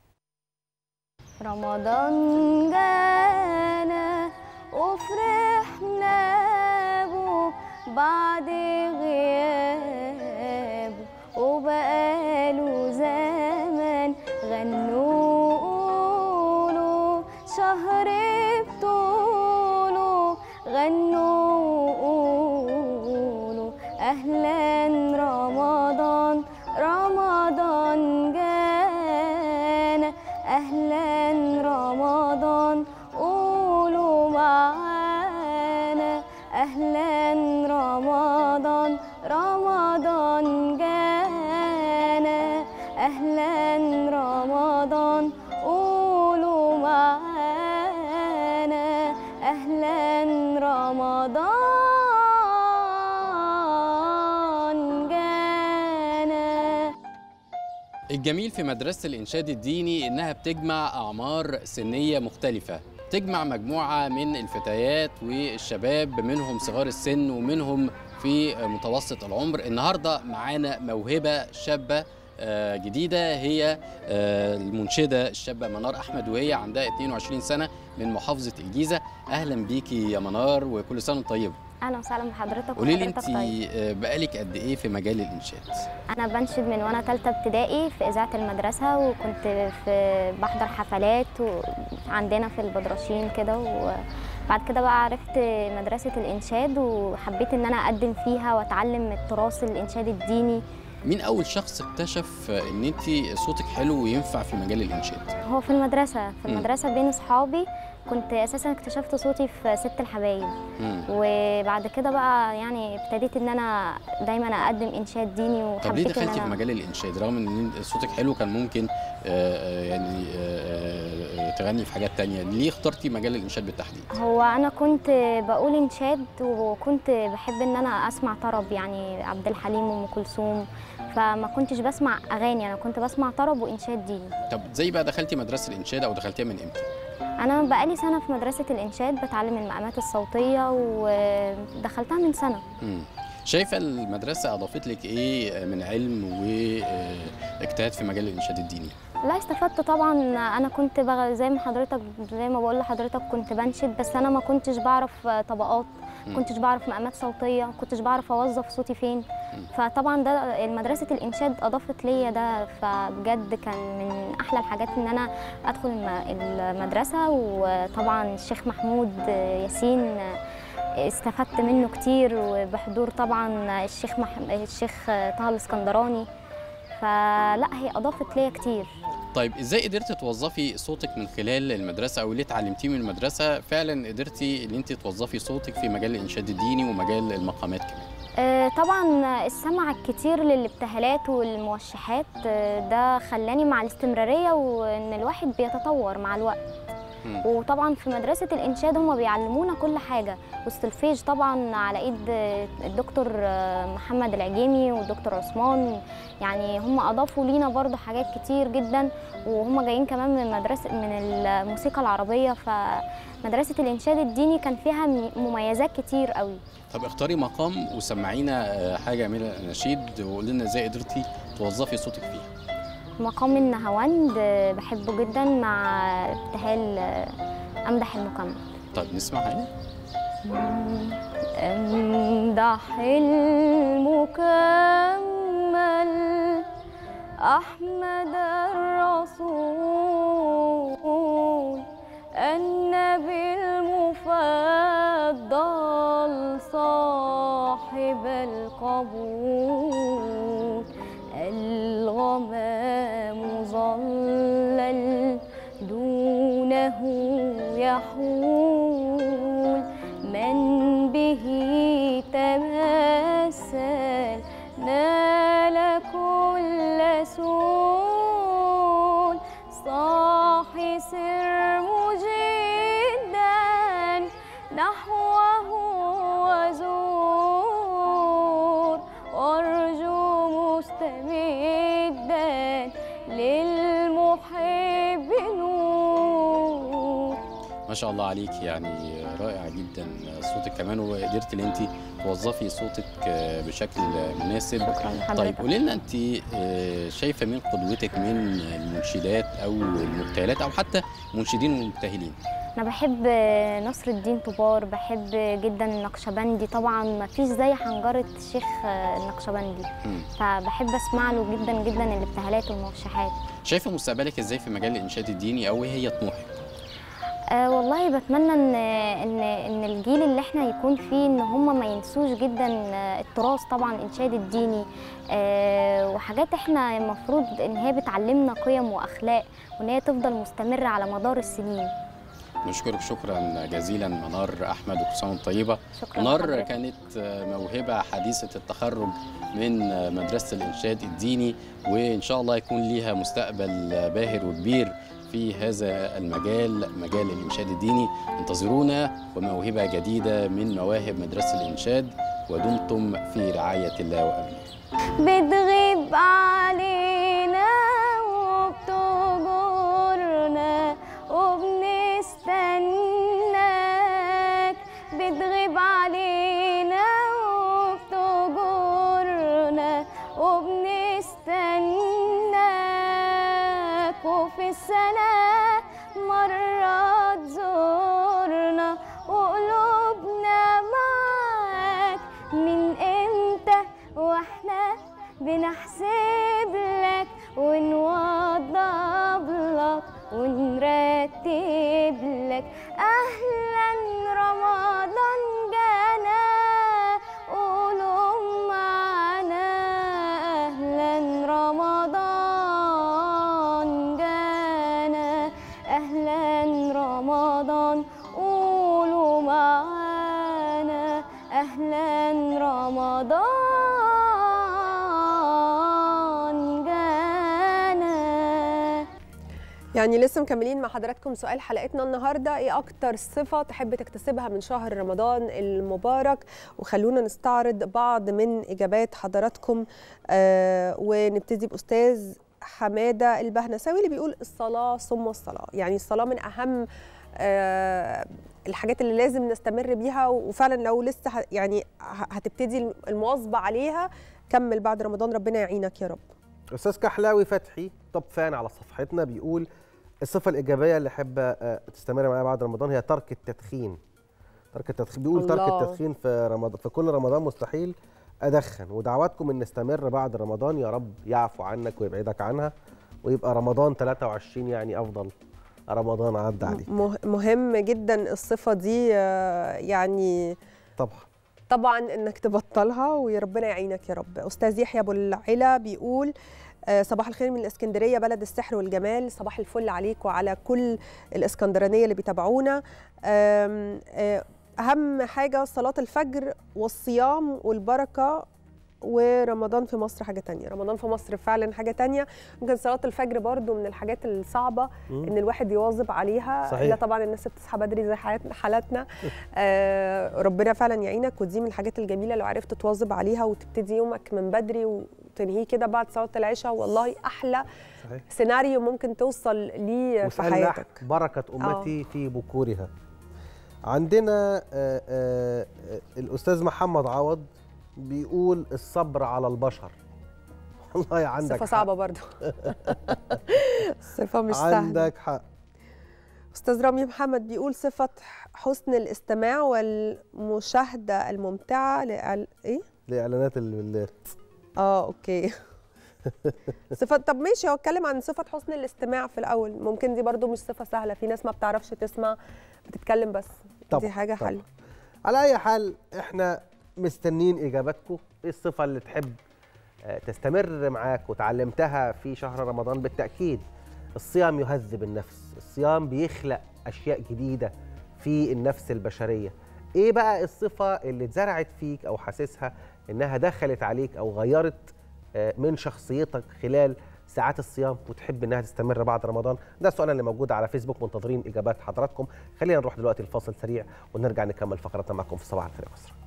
رمضان جانا وفرحنا بو بعد غياب وبقاله زمان غنوا له شهر بطوله غنوا له اهلا رمضان رمضان جانا اهلا رمضان قولوا معانا اهلا رمضان رمضان جانا اهلا رمضان قولوا معانا اهلا رمضان جانا الجميل في مدرسة الإنشاد الديني إنها بتجمع أعمار سنية مختلفة تجمع مجموعة من الفتيات والشباب منهم صغار السن ومنهم في متوسط العمر النهاردة معانا موهبة شابة آه، جديدة هي آه، المنشدة الشابة منار أحمد وهي عندها 22 سنة من محافظة الجيزة أهلا بيكي يا منار وكل سنة وأنت طيبة اهلا وسهلا بحضرتك قولي لي وحضرتك أنت طيب. آه، بقالك قد إيه في مجال الإنشاد انا بنشد من وانا ثالثه ابتدائي في اذاعه المدرسه وكنت في بحضر حفلات عندنا في البدرشين كده وبعد كده بقى عرفت مدرسه الانشاد وحبيت ان انا اقدم فيها واتعلم التراث الانشاد الديني مين أول شخص اكتشف إن أنت صوتك حلو وينفع في مجال الإنشاد؟ هو في المدرسه في مم. المدرسه بين اصحابي كنت اساسا اكتشفت صوتي في ست الحبايب مم. وبعد كده بقى يعني ابتديت ان انا دايما اقدم انشاد ديني طب ليه وحبيت ان دخلتي في انا مجال الانشاد رغم ان صوتك حلو كان ممكن آه، آه، يعني آه، آه، تغني في حاجات تانية ليه اخترتي مجال الانشاد بالتحديد هو انا كنت بقول انشاد وكنت بحب ان انا اسمع طرب يعني عبد الحليم وام كلثوم فما كنتش بسمع اغاني انا كنت بسمع طرب وانشاد ديني طب زي بقى دخلتي مدرسه الانشاد او دخلتيها من امتى انا بقالي سنه في مدرسه الانشاد بتعلم المقامات الصوتيه ودخلتها من سنه مم. شايفه المدرسه اضافت لك ايه من علم واجتهاد في مجال الانشاد الديني لا استفدت طبعا انا كنت بغ... زي ما حضرتك زي ما بقول لحضرتك كنت بنشد بس انا ما كنتش بعرف طبقات مم. كنتش بعرف مقامات صوتيه ما كنتش بعرف اوظف صوتي فين فطبعا ده مدرسه الانشاد اضافت ليا ده فبجد كان من احلى الحاجات ان انا ادخل الم- المدرسه وطبعا الشيخ محمود ياسين استفدت منه كتير وبحضور طبعا الشيخ مح... الشيخ طه الاسكندراني فلا هي اضافت ليا كتير طيب ازاي قدرتي توظفي صوتك من خلال المدرسه او اللي اتعلمتيه من المدرسه فعلا قدرتي ان انت توظفي صوتك في مجال الانشاد الديني ومجال المقامات كمان آه، طبعا السمع الكتير للابتهالات والموشحات آه، ده خلاني مع الاستمرارية وإن الواحد بيتطور مع الوقت مم. وطبعا في مدرسة الإنشاد هم بيعلمونا كل حاجة والسلفيج طبعا على إيد آه، الدكتور آه، محمد العجيمي والدكتور عثمان يعني هم أضافوا لينا برضه حاجات كتير جدا وهم جايين كمان من مدرسة من الموسيقى العربية فمدرسة الإنشاد الديني كان فيها م- مميزات كتير قوي طب اختاري مقام وسمعينا آه، حاجه من الاناشيد وقولي لنا ازاي قدرتي توظفي صوتك فيها مقام النهاوند آه، بحبه جدا مع ابتهال آه، أمدح المكمل طيب نسمعها هنا أمدح المكمل أحمد الرسول النبي المفضل صاحب القبول الغمام ظلل دونه يحول من به تمثل نال كل سول صاحي سر مجدا نحوه وزور وارجو مستمدا للمحب نور ما شاء الله عليك يعني رائع جدا صوتك كمان وقدرتي ان انت توظفي صوتك آه، بشكل مناسب لحضرتك. طيب قولي لنا انت آه، شايفه مين قدوتك من المنشدات او المبتهلات او حتى منشدين ومبتهلين انا بحب نصر الدين طبار بحب جدا النقشبندي طبعا ما فيش زي حنجره الشيخ النقشبندي مم. فبحب اسمع له جدا جدا الابتهالات والموشحات شايفه مستقبلك ازاي في مجال الانشاد الديني او ايه هي طموحك أه والله بتمنى ان ان ان الجيل اللي احنا يكون فيه ان هم ما ينسوش جدا آه، التراث طبعا الانشاد الديني أه وحاجات احنا المفروض ان هي بتعلمنا قيم واخلاق وان هي تفضل مستمره على مدار السنين نشكرك شكرا جزيلا منار احمد وكل سنه وانت طيبه شكراً منار لحضرتك. كانت موهبه حديثه التخرج من مدرسه الانشاد الديني وان شاء الله يكون ليها مستقبل باهر وكبير في هذا المجال مجال الانشاد الديني انتظرونا وموهبه جديده من مواهب مدرسه الانشاد ودمتم في رعايه الله وامنه بتغيب علينا وبتجرنا وبنستناك بتغيب علينا وبتجرنا وبنستناك وفي السنة مرة تزورنا وقلوبنا معاك من امتى واحنا بنحسب لك ونوضب لك ونرتب لك اهلا رمضان جانا قولوا معنا اهلا رمضان جانا اهلا رمضان يعني لسه مكملين مع حضراتكم سؤال حلقتنا النهارده ايه اكتر صفه تحب تكتسبها من شهر رمضان المبارك وخلونا نستعرض بعض من اجابات حضراتكم آه ونبتدي باستاذ حماده البهنساوي اللي بيقول الصلاه ثم الصلاه يعني الصلاه من اهم آه الحاجات اللي لازم نستمر بيها وفعلا لو لسه ه- يعني ه- هتبتدي المواظبه عليها كمل بعد رمضان ربنا يعينك يا رب استاذ كحلاوي فتحي توب فان على صفحتنا بيقول الصفه الايجابيه اللي احب آه، تستمر معايا بعد رمضان هي ترك التدخين ترك التدخين بيقول ترك الله. التدخين في رمضان في كل رمضان مستحيل ادخن ودعواتكم ان نستمر بعد رمضان يا رب يعفو عنك ويبعدك عنها ويبقى رمضان 23 يعني افضل رمضان عدى عليك مه- مهم جدا الصفة دي آه، يعني طبعا طبعا انك تبطلها ويا ربنا يعينك يا رب استاذ يحيى ابو العلا بيقول آه، صباح الخير من الاسكندريه بلد السحر والجمال صباح الفل عليك وعلى كل الاسكندرانيه اللي بيتابعونا آم، آه، اهم حاجه صلاه الفجر والصيام والبركه ورمضان في مصر حاجه تانية رمضان في مصر فعلا حاجه تانية ممكن صلاه الفجر برضو من الحاجات الصعبه مم. ان الواحد يواظب عليها صحيح. الا طبعا الناس بتصحى بدري زي حالات- حالاتنا آه ربنا فعلا يعينك ودي من الحاجات الجميله لو عرفت تواظب عليها وتبتدي يومك من بدري وتنهيه كده بعد صلاه العشاء والله احلى صحيح سيناريو ممكن توصل ليه في واسأل حياتك نحك بركة أمتي في بكورها عندنا آه، آه، آه، الأستاذ محمد عوض بيقول الصبر على البشر والله عندك صفه حق. صعبه برضو صفه مش سهله عندك حق استاذ رامي محمد بيقول صفه حسن الاستماع والمشاهده الممتعه لأل... ايه لإعلانات ال- اه اوكي صفة طب ماشي هو اتكلم عن صفة حسن الاستماع في الأول ممكن دي برضو مش صفة سهلة في ناس ما بتعرفش تسمع بتتكلم بس طبعا دي حاجة طبعا. حلوة على أي حال إحنا مستنين إجاباتكم إيه الصفة اللي تحب آه، تستمر معاك وتعلمتها في شهر رمضان بالتأكيد الصيام يهذب النفس الصيام بيخلق أشياء جديدة في النفس البشرية إيه بقى الصفة اللي اتزرعت فيك أو حاسسها إنها دخلت عليك أو غيرت آه، من شخصيتك خلال ساعات الصيام وتحب انها تستمر بعد رمضان ده السؤال اللي موجود على فيسبوك منتظرين اجابات حضراتكم خلينا نروح دلوقتي الفاصل سريع ونرجع نكمل فقرتنا معكم في صباح الخير يا مصر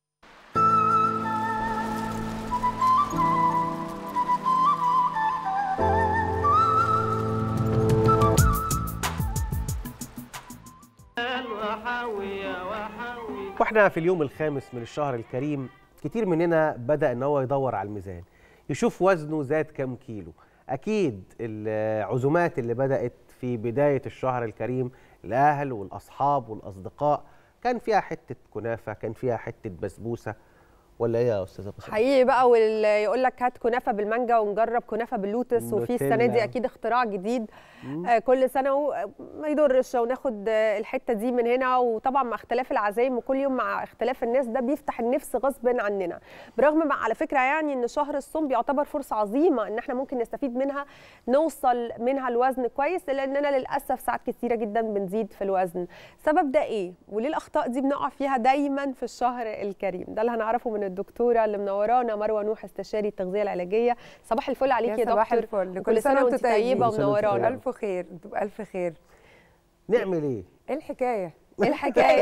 واحنا في اليوم الخامس من الشهر الكريم كتير مننا بدأ ان هو يدور على الميزان يشوف وزنه زاد كام كيلو اكيد العزومات اللي بدأت في بداية الشهر الكريم الاهل والاصحاب والاصدقاء كان فيها حتة كنافة كان فيها حتة بسبوسة ولا ايه يا استاذه بسام حقيقي بقى واللي يقول لك هات كنافة بالمانجا ونجرب كنافة باللوتس وفي السنة دي نوتيلا. أكيد اختراع جديد آه كل سنة و- ما يضرش وناخد آه، الحتة دي من هنا وطبعا مع اختلاف العزايم وكل يوم مع اختلاف الناس ده بيفتح النفس غصب عننا برغم مع على فكرة يعني ان شهر الصوم بيعتبر فرصة عظيمة ان احنا ممكن نستفيد منها نوصل منها الوزن كويس لاننا للاسف ساعات كتيرة جدا بنزيد في الوزن سبب ده ايه وليه الاخطاء دي بنقع فيها دايما في الشهر الكريم ده اللي هنعرفه من الدكتوره اللي منورانا مروه نوح استشاري التغذيه العلاجيه صباح الفل عليك يا, صباح دكتور الفل كل سنه وانت طيبه كل سنة وأنت ومنورانا طيبة. الف خير انتوا بالف خير نعمل ايه ايه الحكايه ايه الحكايه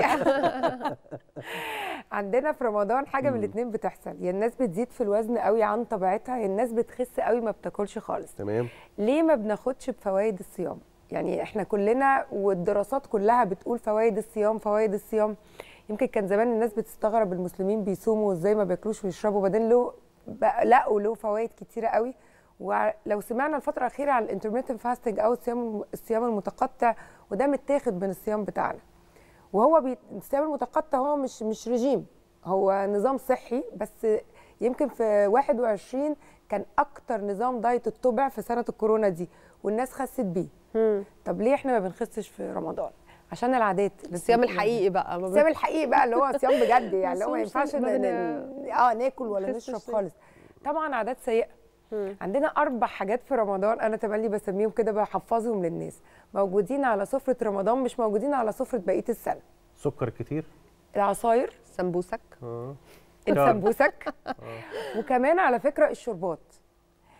عندنا في رمضان حاجه من الاثنين بتحصل يا الناس بتزيد في الوزن قوي عن طبيعتها يا الناس بتخس قوي ما بتاكلش خالص تمام ليه ما بناخدش بفوائد الصيام يعني احنا كلنا والدراسات كلها بتقول فوائد الصيام فوائد الصيام يمكن كان زمان الناس بتستغرب المسلمين بيصوموا وازاي ما بياكلوش ويشربوا بعدين له بقى- لقوا له فوائد كتيره قوي ولو سمعنا الفتره الاخيره عن الانترميتنت فاستنج او الصيام الصيام المتقطع وده متاخد من الصيام بتاعنا وهو بي... الصيام المتقطع هو مش مش رجيم هو نظام صحي بس يمكن في 21 كان اكتر نظام دايت اتبع في سنه الكورونا دي والناس خست بيه طب ليه احنا ما بنخسش في رمضان عشان العادات الصيام الحقيقي بقى ما الصيام الحقيقي بقى اللي هو صيام بجد يعني اللي هو ما بس ينفعش ما ن- بن- ن- اه ناكل ولا نخسش نشرب فيه. خالص طبعا عادات سيئه عندنا اربع حاجات في رمضان انا تملي بسميهم كده بحفظهم للناس موجودين على سفره رمضان مش موجودين على سفره بقيه السنه سكر كتير العصاير سمبوسك اه السمبوسك وكمان على فكره الشربات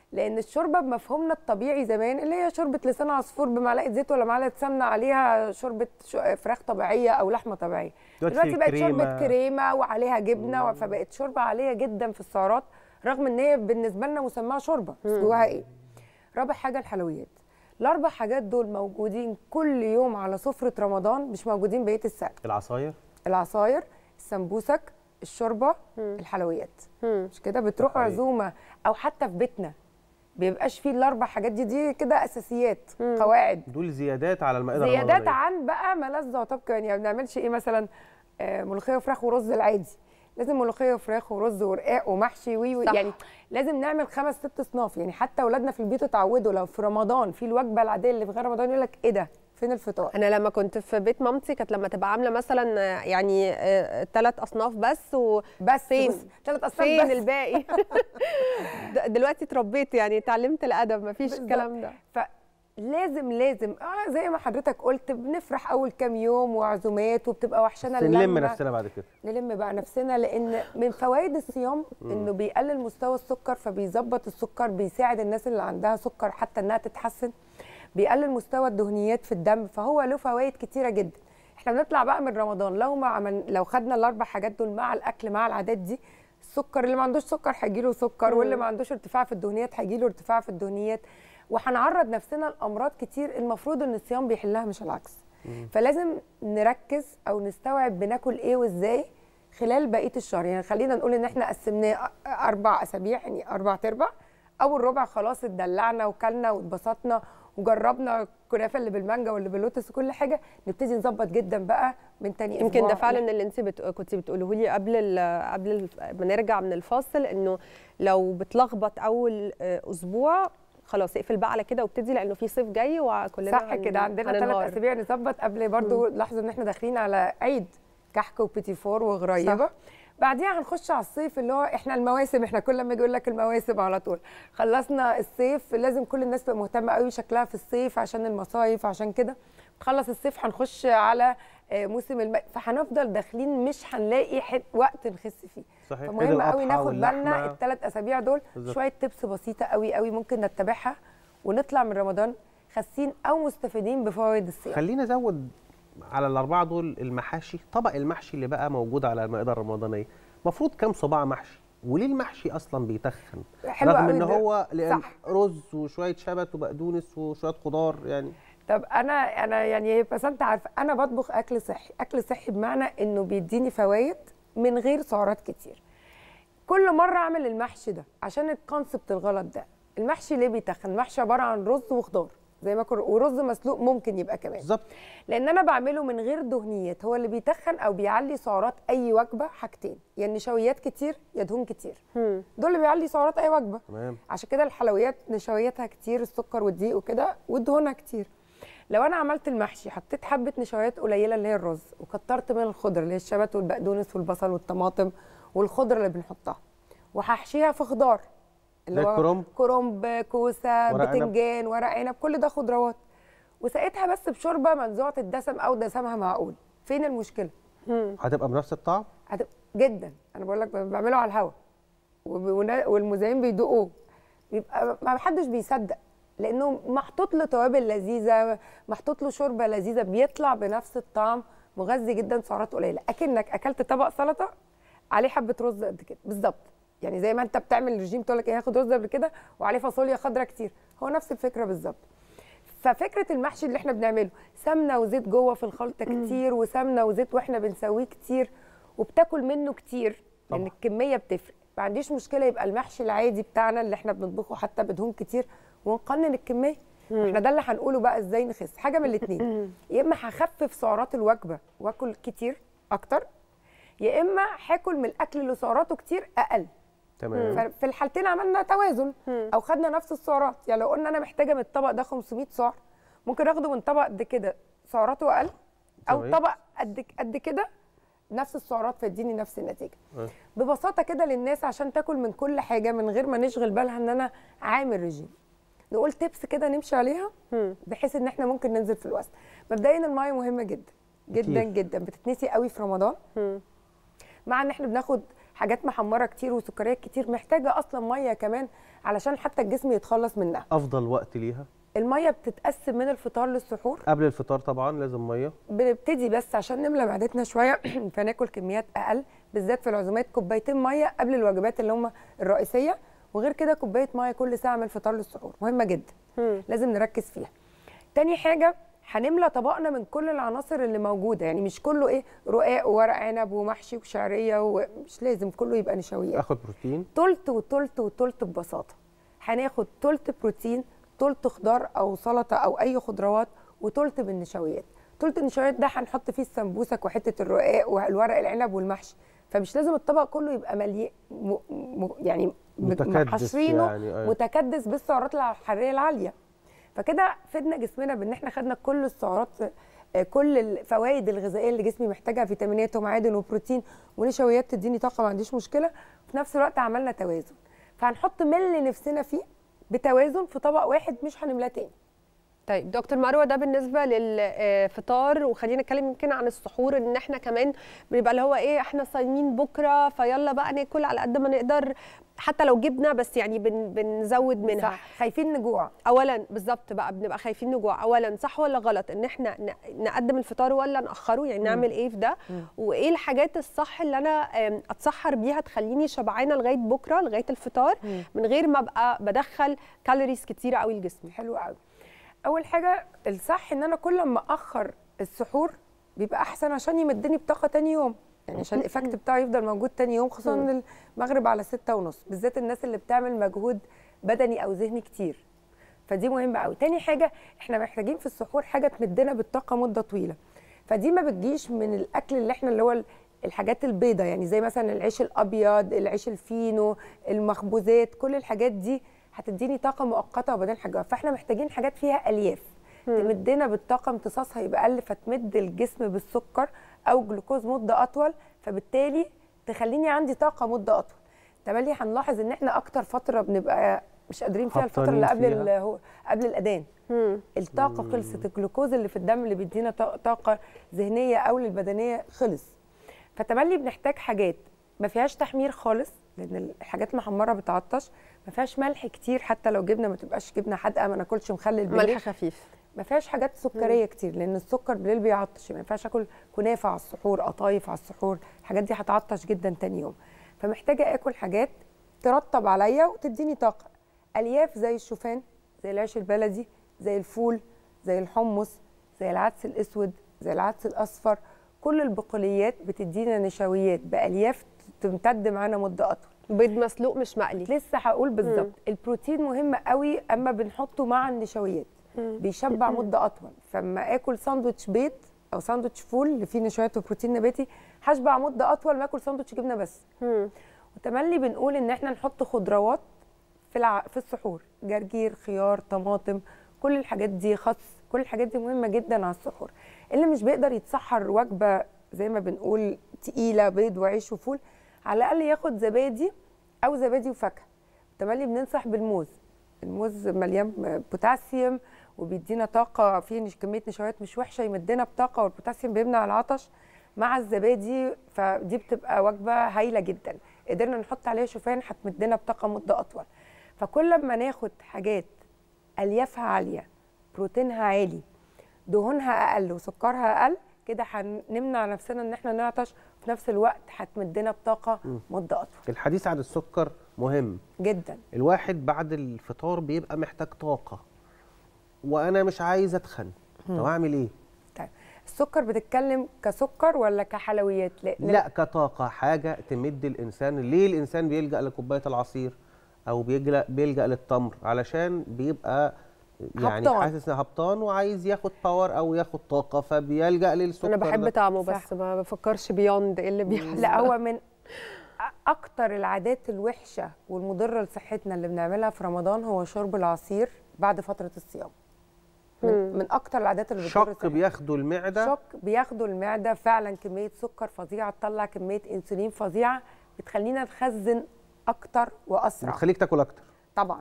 لان الشوربه بمفهومنا الطبيعي زمان اللي هي شوربه لسان عصفور بمعلقه زيت ولا معلقه سمنه عليها شوربه شو- فراخ طبيعيه او لحمه طبيعيه دلوقتي دلوقتي في بقت كريمة. شوربه كريمه وعليها جبنه فبقت شوربه عاليه جدا في السعرات رغم ان هي بالنسبه لنا مسماها شوربه بس مم. جواها ايه رابع حاجه الحلويات الاربع حاجات دول موجودين كل يوم على سفره رمضان مش موجودين بقيه السنه العصاير العصاير السمبوسك الشوربه الحلويات مش كده بتروحوا حقيقي. عزومه او حتى في بيتنا بيبقاش فيه الاربع حاجات دي دي كده اساسيات قواعد دول زيادات على المائده زيادات الرمضانية. عن بقى ملذ وطبق يعني ما بنعملش ايه مثلا آه، ملوخيه وفراخ ورز العادي لازم ملوخيه وفراخ ورز ورقاق ومحشي وي وي صح. يعني لازم نعمل خمس ست اصناف يعني حتى اولادنا في البيت اتعودوا لو في رمضان في الوجبه العاديه اللي في غير رمضان يقول لك ايه ده فين الفطار انا لما كنت في بيت مامتي كانت لما تبقى عامله مثلا آه، يعني ثلاث اصناف بس و بس فين ثلاث اصناف فين بس. الباقي د- دلوقتي اتربيت يعني اتعلمت الادب مفيش بالظبط. الكلام ده فلازم لازم اه زي ما حضرتك قلت بنفرح اول كام يوم وعزومات وبتبقى وحشنا بس نلم اللمة. نفسنا بعد كده نلم بقى نفسنا لان من فوائد الصيام مم. انه بيقلل مستوى السكر فبيظبط السكر بيساعد الناس اللي عندها سكر حتى انها تتحسن بيقلل مستوى الدهنيات في الدم فهو له فوائد كتيره جدا احنا بنطلع بقى من رمضان لو ما عمل لو خدنا الاربع حاجات دول مع الاكل مع العادات دي السكر اللي ما عندوش سكر هيجيله سكر مم. واللي ما عندوش ارتفاع في الدهنيات هيجيله ارتفاع في الدهنيات وهنعرض نفسنا لامراض كتير المفروض ان الصيام بيحلها مش العكس فلازم نركز او نستوعب بناكل ايه وازاي خلال بقيه الشهر يعني خلينا نقول ان احنا قسمناه اربع اسابيع يعني اربع تربع اول ربع خلاص اتدلعنا وكلنا واتبسطنا وجربنا الكنافه اللي بالمانجا واللي باللوتس وكل حاجه نبتدي نظبط جدا بقى من تاني يمكن أسبوع. ده فعلا اللي انت بت... كنت بتقوله لي قبل ال... قبل ال... ما نرجع من الفاصل انه لو بتلخبط اول آه، اسبوع خلاص اقفل بقى على كده وابتدي لانه في صيف جاي وكلنا صح كده عندنا ثلاث هننهار. اسابيع نظبط قبل برضو لاحظوا ان احنا داخلين على عيد كحك وبيتي فور وغريبه صح. بعديها هنخش على الصيف اللي هو احنا المواسم احنا كل ما يجي يقول لك المواسم على طول خلصنا الصيف لازم كل الناس تبقى مهتمه قوي شكلها في الصيف عشان المصايف عشان كده تخلص الصيف هنخش على آه، موسم الم... فهنفضل داخلين مش هنلاقي حت... وقت نخس فيه صحيح. عيد فمهم قوي الأضحى ناخد بالنا واللحمة. الثلاث اسابيع دول بالظبط. شويه تبس بسيطه قوي قوي ممكن نتبعها ونطلع من رمضان خاسين او مستفيدين بفوائد الصيام خلينا ازود على الاربعه دول المحاشي طبق المحشي اللي بقى موجود على المائده الرمضانيه المفروض كام صباع محشي وليه المحشي اصلا بيتخن حلو رغم قوي ان ده. هو لأن صح. رز وشويه شبت وبقدونس وشويه خضار يعني طب انا انا يعني بس انت عارفه انا بطبخ اكل صحي اكل صحي بمعنى انه بيديني فوائد من غير سعرات كتير كل مره اعمل المحشي ده عشان الكونسبت الغلط ده المحشي ليه بيتخن المحشي عباره عن رز وخضار زي ما كل ورز مسلوق ممكن يبقى كمان بالظبط لان انا بعمله من غير دهنيات هو اللي بيتخن او بيعلي سعرات اي وجبه حاجتين يا نشويات كتير يا دهون كتير دول اللي بيعلي سعرات اي وجبه تمام عشان كده الحلويات نشوياتها كتير السكر والدقيق وكده ودهونها كتير لو انا عملت المحشي حطيت حبه نشويات قليله اللي هي الرز وكترت من الخضر اللي هي الشبت والبقدونس والبصل والطماطم والخضره اللي بنحطها وهحشيها في خضار زي الكرنب؟ كرنب كوسه ورق عنب. بتنجان ورق عنب كل ده خضروات وسقيتها بس بشوربه منزوعه الدسم او دسمها معقول فين المشكله هتبقى بنفس الطعم هتبقى جدا انا بقول لك بعمله على الهوا وب- ونا- والمذيعين بيدوقوه بيبقى ما حدش بيصدق لانه محطوط له توابل لذيذه محطوط له شوربه لذيذه بيطلع بنفس الطعم مغذي جدا سعرات قليله اكنك اكلت طبق سلطه عليه حبه رز قد كده بالظبط يعني زي ما انت بتعمل رجيم تقول لك ايه هاخد رز قبل كده وعليه فاصوليا خضراء كتير هو نفس الفكره بالظبط ففكره المحشي اللي احنا بنعمله سمنه وزيت جوه في الخلطه كتير وسمنه وزيت واحنا بنسويه كتير وبتاكل منه كتير لان طبعا. الكميه بتفرق ما عنديش مشكله يبقى المحشي العادي بتاعنا اللي احنا بنطبخه حتى بدهون كتير ونقنن الكميه احنا ده اللي هنقوله بقى ازاي نخس حاجه من الاثنين يا اما هخفف سعرات الوجبه واكل كتير اكتر يا اما هاكل من الاكل اللي سعراته كتير اقل تمام ففي الحالتين عملنا توازن او خدنا نفس السعرات يعني لو قلنا انا محتاجه من الطبق ده 500 سعر ممكن اخده من طبق قد كده سعراته اقل او تمام. طبق قد قد كده نفس السعرات فيديني نفس النتيجه آه. ببساطه كده للناس عشان تاكل من كل حاجه من غير ما نشغل بالها ان انا عامل رجيم نقول تبس كده نمشي عليها بحيث ان احنا ممكن ننزل في الوزن مبدئيا الميه مهمه جدا جدا أكيد. جدا بتتنسي قوي في رمضان مع ان احنا بناخد حاجات محمره كتير وسكريات كتير محتاجه اصلا ميه كمان علشان حتى الجسم يتخلص منها افضل وقت ليها الميه بتتقسم من الفطار للسحور قبل الفطار طبعا لازم ميه بنبتدي بس عشان نملى معدتنا شويه فناكل كميات اقل بالذات في العزومات كوبايتين ميه قبل الوجبات اللي هم الرئيسيه وغير كده كوبايه ميه كل ساعه من الفطار للسحور مهمه جدا لازم نركز فيها تاني حاجه هنملى طبقنا من كل العناصر اللي موجوده يعني مش كله ايه رقاق وورق عنب ومحشي وشعريه ومش لازم كله يبقى نشويات اخد بروتين تلت وتلت وتلت ببساطه هناخد تلت بروتين تلت خضار او سلطه او اي خضروات وتلت بالنشويات تلت النشويات ده هنحط فيه السمبوسك وحته الرقاق والورق العنب والمحشي فمش لازم الطبق كله يبقى مليء م... م... يعني متكدس حاشرينه يعني، أيوة. متكدس بالسعرات الحراريه العاليه فكده فدنا جسمنا بان احنا خدنا كل السعرات آه، كل الفوائد الغذائيه اللي جسمي محتاجها فيتامينات ومعادن وبروتين ونشويات تديني طاقه ما عنديش مشكله وفي نفس الوقت عملنا توازن فهنحط مل نفسنا فيه بتوازن في طبق واحد مش هنملاه تاني طيب دكتور مروه ده بالنسبه للفطار وخلينا نتكلم يمكن عن السحور ان احنا كمان بنبقى اللي هو ايه احنا صايمين بكره فيلا بقى ناكل على قد ما نقدر حتى لو جبنا بس يعني بن بنزود منها صح خايفين نجوع اولا بالظبط بقى بنبقى خايفين نجوع اولا صح ولا غلط ان احنا ن- نقدم الفطار ولا ناخره يعني نعمل ايه في ده وايه الحاجات الصح اللي انا آم، اتسحر بيها تخليني شبعانه لغايه بكره لغايه الفطار من غير ما ابقى بدخل كالوريز كتيره قوي لجسمي حلو قوي اول حاجه الصح ان انا كل ما اخر السحور بيبقى احسن عشان يمدني بطاقه تاني يوم يعني عشان الايفكت بتاعه يفضل موجود تاني يوم خصوصا ان المغرب على ستة ونص بالذات الناس اللي بتعمل مجهود بدني او ذهني كتير فدي مهمه قوي تاني حاجه احنا محتاجين في السحور حاجه تمدنا بالطاقه مده طويله فدي ما بتجيش من الاكل اللي احنا اللي هو ال- الحاجات البيضة يعني زي مثلا العيش الابيض العيش الفينو المخبوزات كل الحاجات دي هتديني طاقه مؤقته وبعدين حاجه فاحنا محتاجين حاجات فيها الياف تمدنا بالطاقه امتصاصها يبقى اقل فتمد الجسم بالسكر او جلوكوز مده اطول فبالتالي تخليني عندي طاقه مده اطول تملي هنلاحظ ان احنا اكتر فتره بنبقى مش قادرين فيها الفتره اللي قبل هبطانين ال- فيها. هو قبل الاذان الطاقه خلصت الجلوكوز اللي في الدم اللي بيدينا طا- طاقه ذهنيه او للبدنيه خلص فتملي بنحتاج حاجات ما فيهاش تحمير خالص لان الحاجات المحمره بتعطش ما فيهاش ملح كتير حتى لو جبنه ما تبقاش جبنه حادقه ما ناكلش مخلل بالليل ملح خفيف ما فيهاش حاجات سكريه كتير لان السكر بالليل بيعطش ما ينفعش اكل كنافه على السحور قطايف على السحور الحاجات دي هتعطش جدا تاني يوم فمحتاجه اكل حاجات ترطب عليا وتديني طاقه الياف زي الشوفان زي العيش البلدي زي الفول زي الحمص زي العدس الاسود زي العدس الاصفر كل البقوليات بتدينا نشويات بالياف تمتد معانا مده اطول بيض مسلوق مش مقلي لسه هقول بالظبط البروتين مهم قوي اما بنحطه مع النشويات بيشبع مده اطول فاما اكل ساندوتش بيض او ساندوتش فول اللي فيه نشويات وبروتين نباتي هشبع مده اطول ما اكل ساندوتش جبنه بس وتملي بنقول ان احنا نحط خضروات في الع... في السحور جرجير خيار طماطم كل الحاجات دي خس كل الحاجات دي مهمه جدا على السحور اللي مش بيقدر يتسحر وجبه زي ما بنقول تقيله بيض وعيش وفول على الاقل ياخد زبادي او زبادي وفاكهه تملي بننصح بالموز الموز مليان بوتاسيوم وبيدينا طاقه فيه نش- كميه نشويات مش وحشه يمدنا بطاقه والبوتاسيوم بيمنع العطش مع الزبادي فدي بتبقى وجبه هايله جدا قدرنا نحط عليها شوفان هتمدنا بطاقه مده اطول فكل ما ناخد حاجات اليافها عاليه بروتينها عالي دهونها اقل وسكرها اقل كده هنمنع نفسنا ان احنا نعطش في نفس الوقت هتمدنا بطاقه مم. مده اطول الحديث عن السكر مهم جدا الواحد بعد الفطار بيبقى محتاج طاقة وأنا مش عايز أتخن طب أعمل إيه؟ طيب السكر بتتكلم كسكر ولا كحلويات لا, لا كطاقة حاجة تمد الإنسان ليه الإنسان بيلجأ لكوباية العصير أو بيلجأ بيلجأ للتمر علشان بيبقى يعني هبطان. حاسس إنه هبطان وعايز ياخد باور أو ياخد طاقة فبيلجأ للسكر انا بحب ده. طعمه بس ما بفكرش بيوند ايه اللي بيحصل لا هو من أ- اكتر العادات الوحشه والمضره لصحتنا اللي بنعملها في رمضان هو شرب العصير بعد فتره الصيام مم. من, من اكتر العادات اللي بتضر شق الصحة. بياخدوا المعدة شك بياخدوا المعده فعلا كميه سكر فظيعه تطلع كميه انسولين فظيعه بتخلينا نخزن اكتر واسرع بتخليك تاكل أكتر طبعا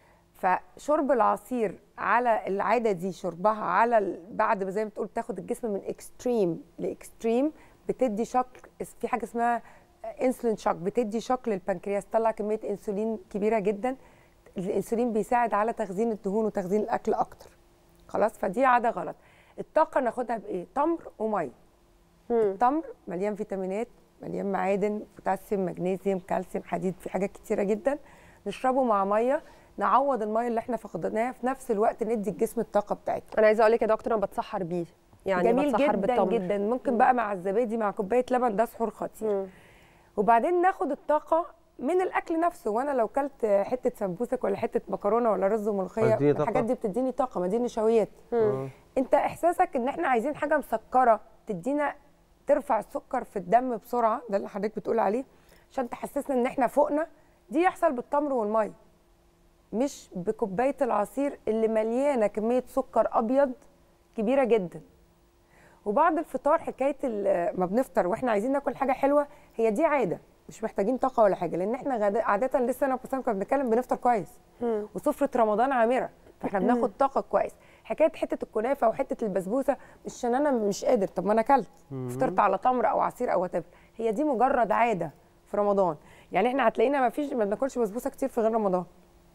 فشرب العصير على العاده دي شربها على ال- بعد ما زي ما بتقول تاخد الجسم من اكستريم لاكستريم بتدي شوك في حاجه اسمها انسولين شوك بتدي شوك للبنكرياس تطلع كميه انسولين كبيره جدا الانسولين بيساعد على تخزين الدهون وتخزين الاكل اكتر خلاص فدي عاده غلط الطاقه ناخدها بايه تمر وميه التمر مليان فيتامينات مليان معادن بوتاسيوم مغنيسيوم كالسيوم حديد في حاجات كتيره جدا نشربه مع ميه نعوض الميه اللي احنا فقدناها في نفس الوقت ندي الجسم الطاقه بتاعتنا انا عايزه اقول لك يا دكتور انا بتسحر بيه يعني جميل بتسحر جدا بالتمر. جدا ممكن بقى مع الزبادي مع كوبايه لبن ده سحور خطير وبعدين ناخد الطاقه من الاكل نفسه وانا لو كلت حته سمبوسك ولا حته مكرونه ولا رز وملوخيه هتديني طاقة. الحاجات دي بتديني طاقه ما دي نشويات انت احساسك ان احنا عايزين حاجه مسكره تدينا ترفع السكر في الدم بسرعه ده اللي حضرتك بتقول عليه عشان تحسسنا ان احنا فوقنا دي يحصل بالتمر والميه مش بكوبايه العصير اللي مليانه كميه سكر ابيض كبيره جدا وبعد الفطار حكايه ال- ما بنفطر واحنا عايزين ناكل حاجه حلوه هي دي عاده مش محتاجين طاقه ولا حاجه لان احنا غدا- عاده لسه انا وبسام كنا بنتكلم بنفطر كويس وسفره رمضان عامره فاحنا بناخد طاقه كويس حكايه حته الكنافه وحته البسبوسه مش عشان انا مش قادر طب ما انا اكلت مم. فطرت على تمر او عصير او وات هي دي مجرد عاده في رمضان يعني احنا هتلاقينا ما فيش ما بناكلش بسبوسه كتير في غير رمضان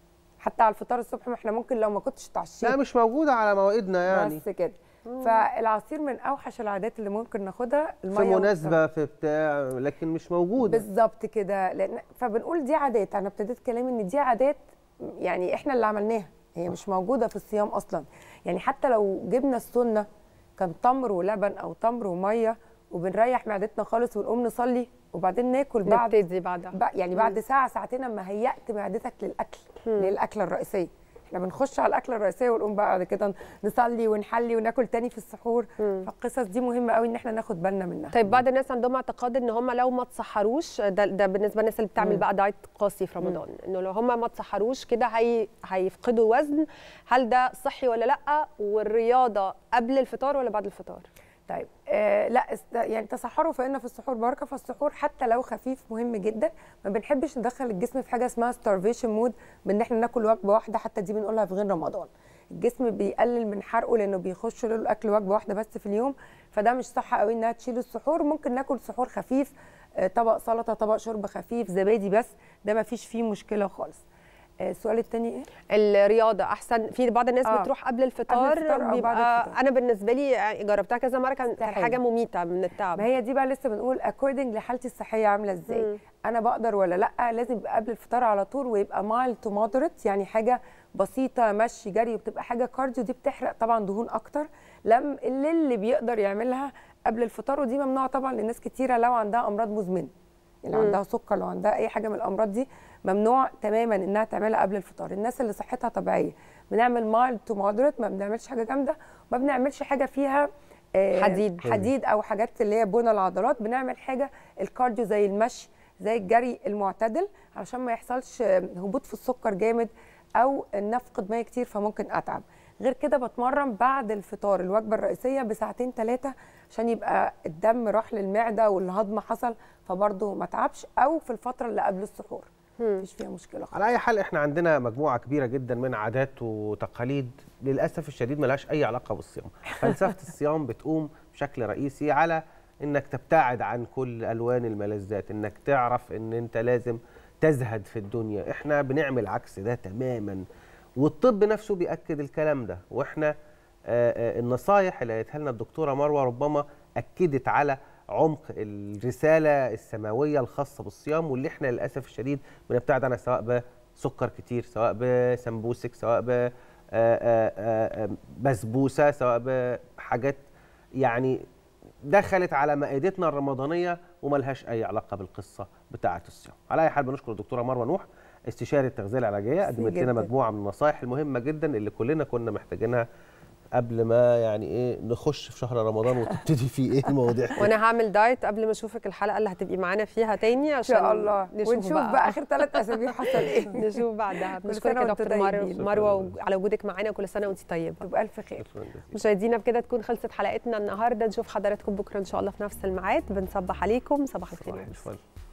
حتى على الفطار الصبح ما احنا ممكن لو ما كنتش اتعشيت لا مش موجوده على مواعيدنا يعني بس كده فالعصير من اوحش العادات اللي ممكن ناخدها في الميه مناسبه في بتاع لكن مش موجوده بالظبط كده لان فبنقول دي عادات انا ابتديت كلامي ان دي عادات يعني احنا اللي عملناها هي مش موجوده في الصيام اصلا يعني حتى لو جبنا السنه كان تمر ولبن او تمر وميه وبنريح معدتنا خالص ونقوم نصلي وبعدين ناكل بعد نبتدي بعدها بق- يعني بعد ساعه ساعتين اما هيأت معدتك للاكل للاكله الرئيسيه احنا بنخش على الاكله الرئيسيه ونقوم بعد كده نصلي ونحلي وناكل تاني في السحور فالقصص دي مهمه قوي ان احنا ناخد بالنا منها طيب بعض الناس عندهم اعتقاد ان هم لو ما تصحروش ده, ده بالنسبه للناس اللي بتعمل مم. بقى دايت قاسي في رمضان انه لو هم ما تصحروش كده هي هيفقدوا وزن هل ده صحي ولا لا والرياضه قبل الفطار ولا بعد الفطار طيب آه لا است... يعني تصحروا فإن في السحور بركه فالسحور حتى لو خفيف مهم جدا ما بنحبش ندخل الجسم في حاجه اسمها starvation مود بان احنا ناكل وجبه واحده حتى دي بنقولها في غير رمضان الجسم بيقلل من حرقه لانه بيخش له الاكل وجبه واحده بس في اليوم فده مش صح قوي انها تشيل السحور ممكن ناكل سحور خفيف آه طبق سلطه طبق شرب خفيف زبادي بس ده ما فيش فيه مشكله خالص آه السؤال الثاني ايه الرياضه احسن في بعض الناس آه. بتروح قبل الفطار, قبل الفطار أو بعد بيبقى الفطار. انا بالنسبه لي يعني جربتها كذا مره كان كان استحالة. حاجه مميته من التعب ما هي دي بقى لسه بنقول اكوردنج لحالتي الصحيه عامله ازاي مم. انا بقدر ولا لا لازم يبقى قبل الفطار على طول ويبقى مايل تو مودريت يعني حاجه بسيطه مشي جري وبتبقى حاجه كارديو دي بتحرق طبعا دهون اكتر لم اللي, اللي بيقدر يعملها قبل الفطار ودي ممنوعه طبعا لناس كتيره لو عندها امراض مزمنه يعني لو مم. عندها سكر لو عندها اي حاجه من الامراض دي ممنوع تماما انها تعملها قبل الفطار الناس اللي صحتها طبيعيه بنعمل مايل تو مودريت ما بنعملش حاجه جامده ما بنعملش حاجه فيها آه، حديد. حديد او حاجات اللي هي بنى العضلات بنعمل حاجه الكارديو زي المشي زي الجري المعتدل علشان ما يحصلش آه، هبوط في السكر جامد او ان افقد ميه كتير فممكن اتعب غير كده بتمرن بعد الفطار الوجبه الرئيسيه بساعتين ثلاثه عشان يبقى الدم راح للمعده والهضم حصل فبرضه ما تعبش او في الفتره اللي قبل السحور مفيش فيها مشكله خالص على اي حال احنا عندنا مجموعه كبيره جدا من عادات وتقاليد للاسف الشديد ملهاش اي علاقه بالصيام فلسفه الصيام بتقوم بشكل رئيسي على انك تبتعد عن كل الوان الملذات انك تعرف ان انت لازم تزهد في الدنيا احنا بنعمل عكس ده تماما والطب نفسه بياكد الكلام ده واحنا آه، آه، النصايح اللي قالتها لنا الدكتوره مروه ربما اكدت على عمق الرساله السماويه الخاصه بالصيام واللي احنا للاسف الشديد بنبتعد عنها سواء بسكر كتير سواء بسمبوسك سواء ب آه، آه، آه، بسبوسه سواء بحاجات يعني دخلت على مائدتنا الرمضانيه وملهاش اي علاقه بالقصه بتاعه الصيام. على اي حال بنشكر الدكتوره مروه نوح استشاري التغذيه العلاجيه قدمت لنا جداً. مجموعه من النصائح المهمه جدا اللي كلنا كنا محتاجينها قبل ما يعني ايه نخش في شهر رمضان وتبتدي فيه ايه المواضيع وانا هعمل دايت قبل ما اشوفك الحلقه اللي هتبقي معانا فيها تاني عشان شاء الله. نشوف ونشوف بقى آخر ثلاث أسابيع حصل إيه. نشوف بعدها كل بنشكرك سنة يا وأنتوا دكتور مر- طيبين. مروه على وجودك معانا وكل سنه وانت طيبه بألف خير مشاهدينا بكده تكون خلصت حلقتنا النهارده نشوف حضراتكم بكره ان شاء الله في نفس الميعاد بنصبح عليكم صباح الخير الفل